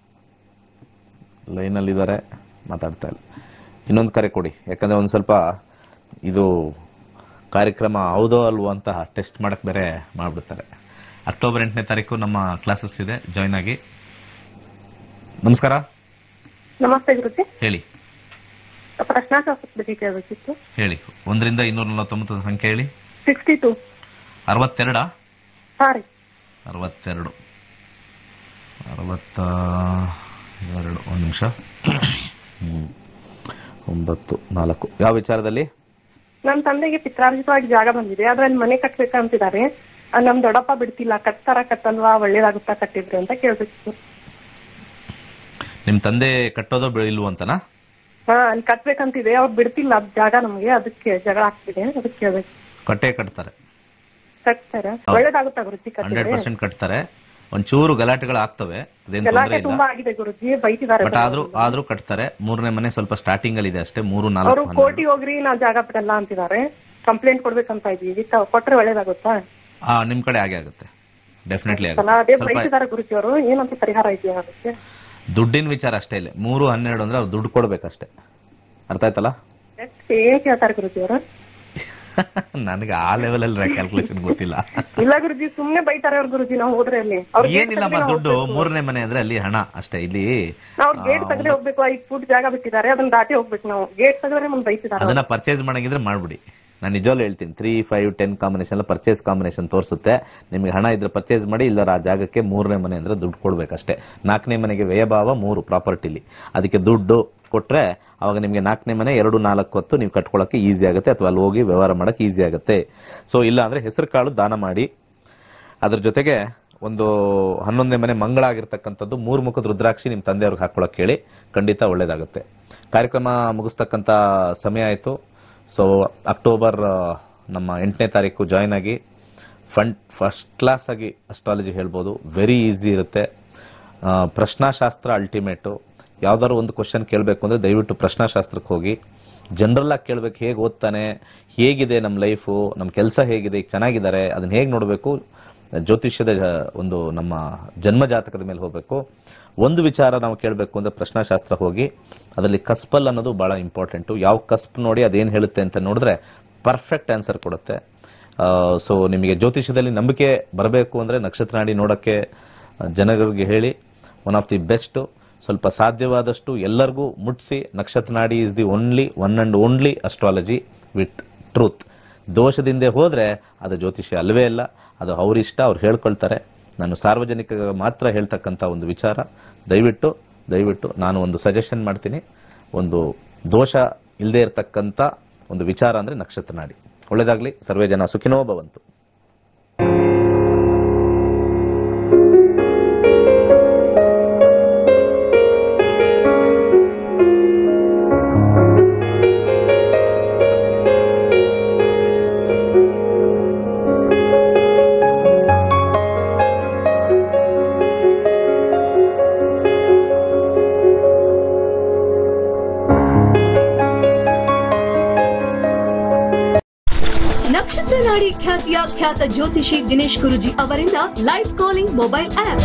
ಲೈನಲ್ಲಿ ಇದ್ದಾರೆ ಮಾತಾಡ್ತಾ ಇಲ್ಲ ಇನ್ನೊಂದು ಕರೆ ಕೊಡಿ ಯಾಕಂದ್ರೆ ಒಂದು ಸ್ವಲ್ಪ ಇದು ಕಾರ್ಯಕ್ರಮ ಹೌದೋ ಅಲ್ವೋ ಅಂತ ಟೆಸ್ಟ್ ಮಾಡಕ್ ಬೇರೆ ಮಾಡ್ಬಿಡ್ತಾರೆ ಅಕ್ಟೋಬರ್ ಎಂಟನೇ ತಾರೀಕು ನಮ್ಮ ಕ್ಲಾಸಸ್ ಇದೆ ಜಾಯ್ನ್ ಆಗಿ ನಮಸ್ಕಾರ ನಮಸ್ತೆ ಗುರುಜಿ ಹೇಳಿ ಪ್ರಶ್ನಾಶಾಸ್ತ್ರ ಬಗ್ಗೆ ಕೇಳಬೇಕಿತ್ತು ಹೇಳಿ ಒಂದರಿಂದ ಇನ್ನೂರ ನಲವತ್ತೊಂಬತ್ತು ಸಂಖ್ಯೆ ಹೇಳಿ ಸಿಕ್ಸ್ಟಿ ಟು ಅರವತ್ತೆರಡಾ ಹಾ ರೀ ಅರವತ್ತೆರಡು ಅರವತ್ತ ಎರಡು ಒಂದು ನಿಮಿಷ ಹ್ಮ್. ಒಂಬತ್ತು ನಾಲ್ಕು ಯಾವ ವಿಚಾರದಲ್ಲಿ ನಮ್ ತಂದೆಗೆ ಪಿತ್ರಾರ್ಜಿತವಾಗಿ ಜಾಗ ಬಂದಿದೆ ಅದ್ರಲ್ಲಿ ಮನೆ ಕಟ್ಬೇಕಂತಿದ್ದಾರೆ ಆ, ನಮ್ ದೊಡ್ಡಪ್ಪ ಬಿಡ್ತಿಲ್ಲ ಕಟ್ತಾರ ಕಟ್ಟಲ್ವಾ ಒಳ್ಳೇದಾಗುತ್ತಾ ಕಟ್ಟಿದ್ರೆ ಅಂತ ಕೇಳ್ಬೇಕಿತ್ತು ನಿಮ್ ತಂದೆ ಕಟ್ಟೋದೋ ಬಿ- ಇಲ್ವೋ ಅಂತನಾ ಹಾ ಅಲ್ಲಿ ಕಟ್ಬೇಕಂತಿದೆ ಅವ್ರು ಬಿಡ್ತಿಲ್ಲ ಅದ್ ಜಾಗ ನಮ್ಗೆ ಅದಕ್ಕೆ ಜಗಳ ಆಗ್ತಿದೆ ಅದಕ್ಕೆ ಕೇಳ್ಬೇಕು ಕಟ್ಟೆ ಕಟ್ತಾರೆ ಕಟ್ತಾರ ಒಳ್ಳೇದಾಗುತ್ತಾ ಗುರುಜಿ ಹಂಡ್ರೆಡ್ ಕಟ್ಟಿದ್ರೆ ಪರ್ಸೆಂಟ್ ಕಟ್ತಾರೆ ಒಂಚೂರು ಗಲಾಟೆಗಳು ಆಗ್ತವೆ ಅದೇನ್ ತೊಂದರೆ ಗಲಾಟೆ ಇಲ್ಲ ತುಂಬಾ ಆಗಿದೆ ಗುರುಜಿ ಬೈತಿದ್ದಾರೆ ಬಟ್ ಆದ್ರೂ ಆದ್ರೂ ಕಟ್ತಾರೆ ಮೂರನೇ ಮನೆ ಸ್ವಲ್ಪ ಸ್ಟಾರ್ಟಿಂಗ್ ಅಲ್ಲಿ ಇದೆ ಅಷ್ಟೇ ಮೂರು ನಾಲ್ಕು ಅವರು ಹನ್ನೆರಡು ಕೋರ್ಟಿಗೆ ಹೋಗ್ರಿ ನಾವ್ ಜಾಗ ಬಿಡಲ್ಲ ಅಂತಿದ್ದಾರೆ ಕಂಪ್ಲೇಂಟ್ ಕೊಡ್ಬೇಕಂತ ಇದೀವಿ ತ- ಕೊಟ್ರೆ ಒಳ್ಳೇದಾಗುತ್ತಾ ಆ ನಿಮ್ ಕಡೆ ಹಾಗೆ ಆಗುತ್ತೆ ಡೆಫಿನೆಟ್ಲಿ ಅಲ್ಲ ಅದೇ ಆಗುತ್ತೆ ಸ್ವಲ್ಪ ಬೈತಿದ್ದಾರೆ ಗುರುಜಿ ಅವರು ಏನಂತ ಪರಿಹಾರ ಇದೆಯಾ ಅದಕ್ಕೆ ದುಡ್ಡಿನ ವಿಚಾರ ಅಷ್ಟೇ ಇಲ್ಲ ಮೂರು ಹನ್ನೆರಡು ಅಂದ್ರೆ ಅವ್ರು ದುಡ್ಡು ಕೊಡ್ಬೇಕಷ್ಟೇ ಅರ್ಥ ಆಯ್ತಲ್ಲ ಏನ್ ಕೇಳ್ತಾರೆ ಗುರುಜಿ ಅವರು ನನಗೆ ಆ ಲೆವೆಲ್ ಅಲ್ಲಿ ಕ್ಯಾಲ್ಕುಲೇಷನ್ ಗೊತ್ತಿಲ್ಲ ಇಲ್ಲ ಗುರುಜಿ ಸುಮ್ನೆ ಬೈತಾರೆ ಅವ್ರು ಗುರುಜಿ ನಾವು ಹೋದ್ರೆ ಅಲ್ಲಿ ಅವ್ರು ಏನಿಲ್ಲಮ್ಮ ದುಡ್ಡು ಮೂರನೇ ಮನೆ ಅಂದ್ರೆ ಅಲ್ಲಿ ಹಣ ಅಷ್ಟೇ ಇಲ್ಲಿ ನಾವು ಗೇಟ್ ತೆಗೆದೇ ಹೋಗ್ಬೇಕು ಐದು ಫುಟ್ ಜಾಗ ಬಿಟ್ಟಿದ್ದಾರೆ ಅದನ್ನ ದಾಟಿ ಹೋಗ್ಬೇಕು ನಾವು ಗೇಟ್ ತೆಗೆದ್ರೆ ನಮ್ಗೆ ಬೈತಿದ್ದಾರೆ ಅದನ್ನ ಪರ್ಚೇಸ್ ಮಾಡಂಗಿದ್ರೆ ಮಾಡ್ಬಿಡಿ ನಾನು ನಿಜವಾಗ್ಲೂ ಹೇಳ್ತೀನಿ three five ten combination purchase combination ತೋರಿಸುತ್ತೆ ನಿಮಗೆ ಹಣ ಇದ್ರೆ ಪರ್ಚೇಸ್ ಮಾಡಿ ಇಲ್ಲರ ಆ ಜಾಗಕ್ಕೆ ಮೂರನೇ ಮನೆ ಅಂದ್ರೆ ದುಡ್ಡು ಕೊಡ್ಬೇಕಷ್ಟೇ ನಾಲ್ಕನೇ ಮನೆಗೆ ವ್ಯಯಭಾವ ಮೂರು ಪ್ರಾಪರ್ಟಿಲಿ ಅದಕ್ಕೆ ದುಡ್ಡು ಕೊಟ್ರೆ ಅವಾಗ ನಿಮಗೆ ನಾಲ್ಕನೇ ಮನೆ ಎರಡು ನಾಲ್ಕು ಹೊತ್ತು ನೀವು ಕಟ್ಕೊಳ್ಳೋಕೆ ಈಸಿ ಆಗುತ್ತೆ ಅಥವಾ ಅಲ್ಲಿ ಹೋಗಿ ವ್ಯವಹಾರ ಮಾಡಕ್ಕೆ ಈಸಿ ಆಗುತ್ತೆ ಸೊ ಇಲ್ಲ ಅಂದ್ರೆ ಹೆಸರು ಕಾಳು ದಾನ ಮಾಡಿ ಅದ್ರ ಜೊತೆಗೆ ಒಂದು ಹನ್ನೊಂದನೇ ಮನೆ ಮಂಗಳ ಆಗಿರ್ತಕ್ಕಂಥದ್ದು ಮೂರು ಮುಖದ ರುದ್ರಾಕ್ಷಿ ನಿಮ್ಮ ತಂದೆಯವ್ರಿಗೆ ಹಾಕೊಳಕ್ ಹೇಳಿ ಖಂಡಿತ ಒಳ್ಳೇದಾಗುತ್ತೆ ಕಾರ್ಯಕ್ರಮ ಮುಗಿಸ್ತಕ್ಕಂಥ ಸಮಯ ಆಯಿತು ಸೊ ಅಕ್ಟೋಬರ್ ಆ, ನಮ್ಮ ಎಂಟನೇ ತಾರೀಕು ಜಾಯ್ನ್ ಆಗಿ ಫಂಡ್ ಫಸ್ಟ್ ಕ್ಲಾಸ್ ಆಗಿ ಅಸ್ಟ್ರಾಲಜಿ ಹೇಳ್ಬೋದು ವೆರಿ ಈಸಿ ಇರುತ್ತೆ ಆ, ಪ್ರಶ್ನಾಶಾಸ್ತ್ರ ಅಲ್ಟಿಮೇಟು ಯಾವ್ದಾದ್ರು ಒಂದು ಕ್ವಶನ್ ಕೇಳಬೇಕು ಅಂದ್ರೆ ದಯವಿಟ್ಟು ಪ್ರಶ್ನಾಶಾಸ್ತ್ರಕ್ಕೆ ಹೋಗಿ ಜನರಲ್ ಆಗಿ ಕೇಳ್ಬೇಕು ಹೇಗೆ ಓದ್ತಾನೆ ಹೇಗಿದೆ ನಮ್ಮ ಲೈಫು ನಮ್ಮ ಕೆಲಸ ಹೇಗಿದೆ ಈಗ ಚೆನ್ನಾಗಿದ್ದಾರೆ ಅದನ್ನ ಹೇಗೆ ನೋಡಬೇಕು ಜ್ಯೋತಿಷ್ಯದ ಜ- ಒಂದು ನಮ್ಮ ಜನ್ಮ ಜಾತಕದ ಮೇಲೆ ಹೋಗಬೇಕು ಒಂದು ವಿಚಾರ ನಾವು ಕೇಳಬೇಕು ಅಂದ್ರೆ ಪ್ರಶ್ನಾಶಾಸ್ತ್ರ ಹೋಗಿ ಅದರಲ್ಲಿ ಕಸ್ಪಲ್ ಅನ್ನೋದು ಬಹಳ ಇಂಪಾರ್ಟೆಂಟು ಯಾವ ಕಸ್ಪ್ ನೋಡಿ ಅದೇನು ಹೇಳುತ್ತೆ ಅಂತ ನೋಡಿದ್ರೆ ಪರ್ಫೆಕ್ಟ್ ಆನ್ಸರ್ ಕೊಡುತ್ತೆ ಸೊ ನಿಮಗೆ ಜ್ಯೋತಿಷ್ಯದಲ್ಲಿ ನಂಬಿಕೆ ಬರಬೇಕು ಅಂದ್ರೆ ನಕ್ಷತ್ರ ನಾಡಿ ನೋಡಕ್ಕೆ ಆ, ಜನರಿಗೆ ಹೇಳಿ ಒನ್ ಆಫ್ ದಿ ಬೆಸ್ಟ್ ಸ್ವಲ್ಪ ಸಾಧ್ಯವಾದಷ್ಟು ಎಲ್ಲರಿಗೂ ಮುಟ್ಸಿ ನಕ್ಷತ್ರ ನಾಡಿ is the only one and only astrology with truth ದೋಷದಿಂದ ಹೋದ್ರೆ ಅದು ಜ್ಯೋತಿಷ್ಯ ಅಲ್ವೇ ಇಲ್ಲ ಅದು ಅವರಿಷ್ಟ ಅವ್ರು ಹೇಳ್ಕೊಳ್ತಾರೆ ನಾನು ಸಾರ್ವಜನಿಕ ಮಾತ್ರ ಹೇಳ್ತಕ್ಕಂಥ ಒಂದು ವಿಚಾರ ದಯವಿಟ್ಟು ದಯವಿಟ್ಟು ನಾನು ಒಂದು ಸಜೆಷನ್ ಮಾಡ್ತೀನಿ ಒಂದು ದೋಷ ಇಲ್ಲದೆ ಇರತಕ್ಕಂಥ ಒಂದು ವಿಚಾರ ಅಂದ್ರೆ ನಕ್ಷತ್ರ ನಾಡಿ ಒಳ್ಳೇದಾಗ್ಲಿ ಸರ್ವೇ ಜನ ಸುಖಿನೋ ಭವಂತು ನಕ್ಷತ್ರ ನಾಡಿ ಖ್ಯಾತಿಯ ಖ್ಯಾತ ಜ್ಯೋತಿಷಿ ದಿನೇಶ್ ಗುರುಜಿ ಅವರಿಂದ ಲೈವ್ ಕಾಲಿಂಗ್ ಮೊಬೈಲ್ ಆಪ್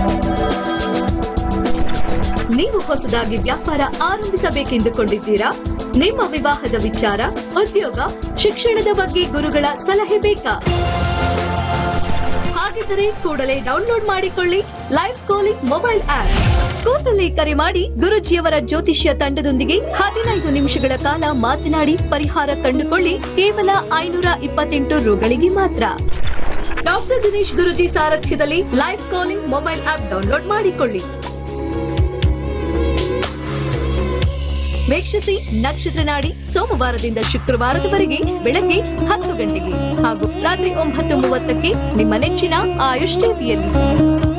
ನೀವು ಹೊಸದಾಗಿ ವ್ಯಾಪಾರ ಆರಂಭಿಸಬೇಕೆಂದುಕೊಂಡಿದ್ದೀರಾ ನಿಮ್ಮ ವಿವಾಹದ ವಿಚಾರ ಉದ್ಯೋಗ ಶಿಕ್ಷಣದ ಬಗ್ಗೆ ಗುರುಗಳ ಸಲಹೆ ಬೇಕಾ ಹಾಗಿದ್ದರೆ ಕೂಡಲೇ ಡೌನ್ಲೋಡ್ ಮಾಡಿಕೊಳ್ಳಿ ಲೈವ್ ಕಾಲಿಂಗ್ ಮೊಬೈಲ್ ಆಪ್ ಕೂತಲ್ಲಿ ಕರೆ ಮಾಡಿ ಗುರುಜಿಯವರ ಜ್ಯೋತಿಷ್ಯ ತಂಡದೊಂದಿಗೆ ಹದಿನೈದು ನಿಮಿಷಗಳ ಕಾಲ ಮಾತನಾಡಿ ಪರಿಹಾರ ಕಂಡುಕೊಳ್ಳಿ ಕೇವಲ ಐನೂರ ಇಪ್ಪತ್ತೆಂಟು ರುಗಳಿಗೆ ಮಾತ್ರ ಡಾಕ್ಟರ್ ದಿನೇಶ್ ಗುರುಜಿ ಸಾರಥ್ಯದಲ್ಲಿ live calling mobile app download ಮಾಡಿಕೊಳ್ಳಿ ವೀಕ್ಷಿಸಿ ನಕ್ಷತ್ರ ನಾಡಿ ಸೋಮವಾರದಿಂದ ಶುಕ್ರವಾರದವರೆಗೆ ಬೆಳಗ್ಗೆ ಹತ್ತು ಗಂಟೆಗೆ ಹಾಗೂ ರಾತ್ರಿ ಒಂಬತ್ತು ಮೂವತ್ತಕ್ಕೆ ನಿಮ್ಮ ನೆಚ್ಚಿನ ಆಯುಷ್ ಟಿವಿಯಲ್ಲಿ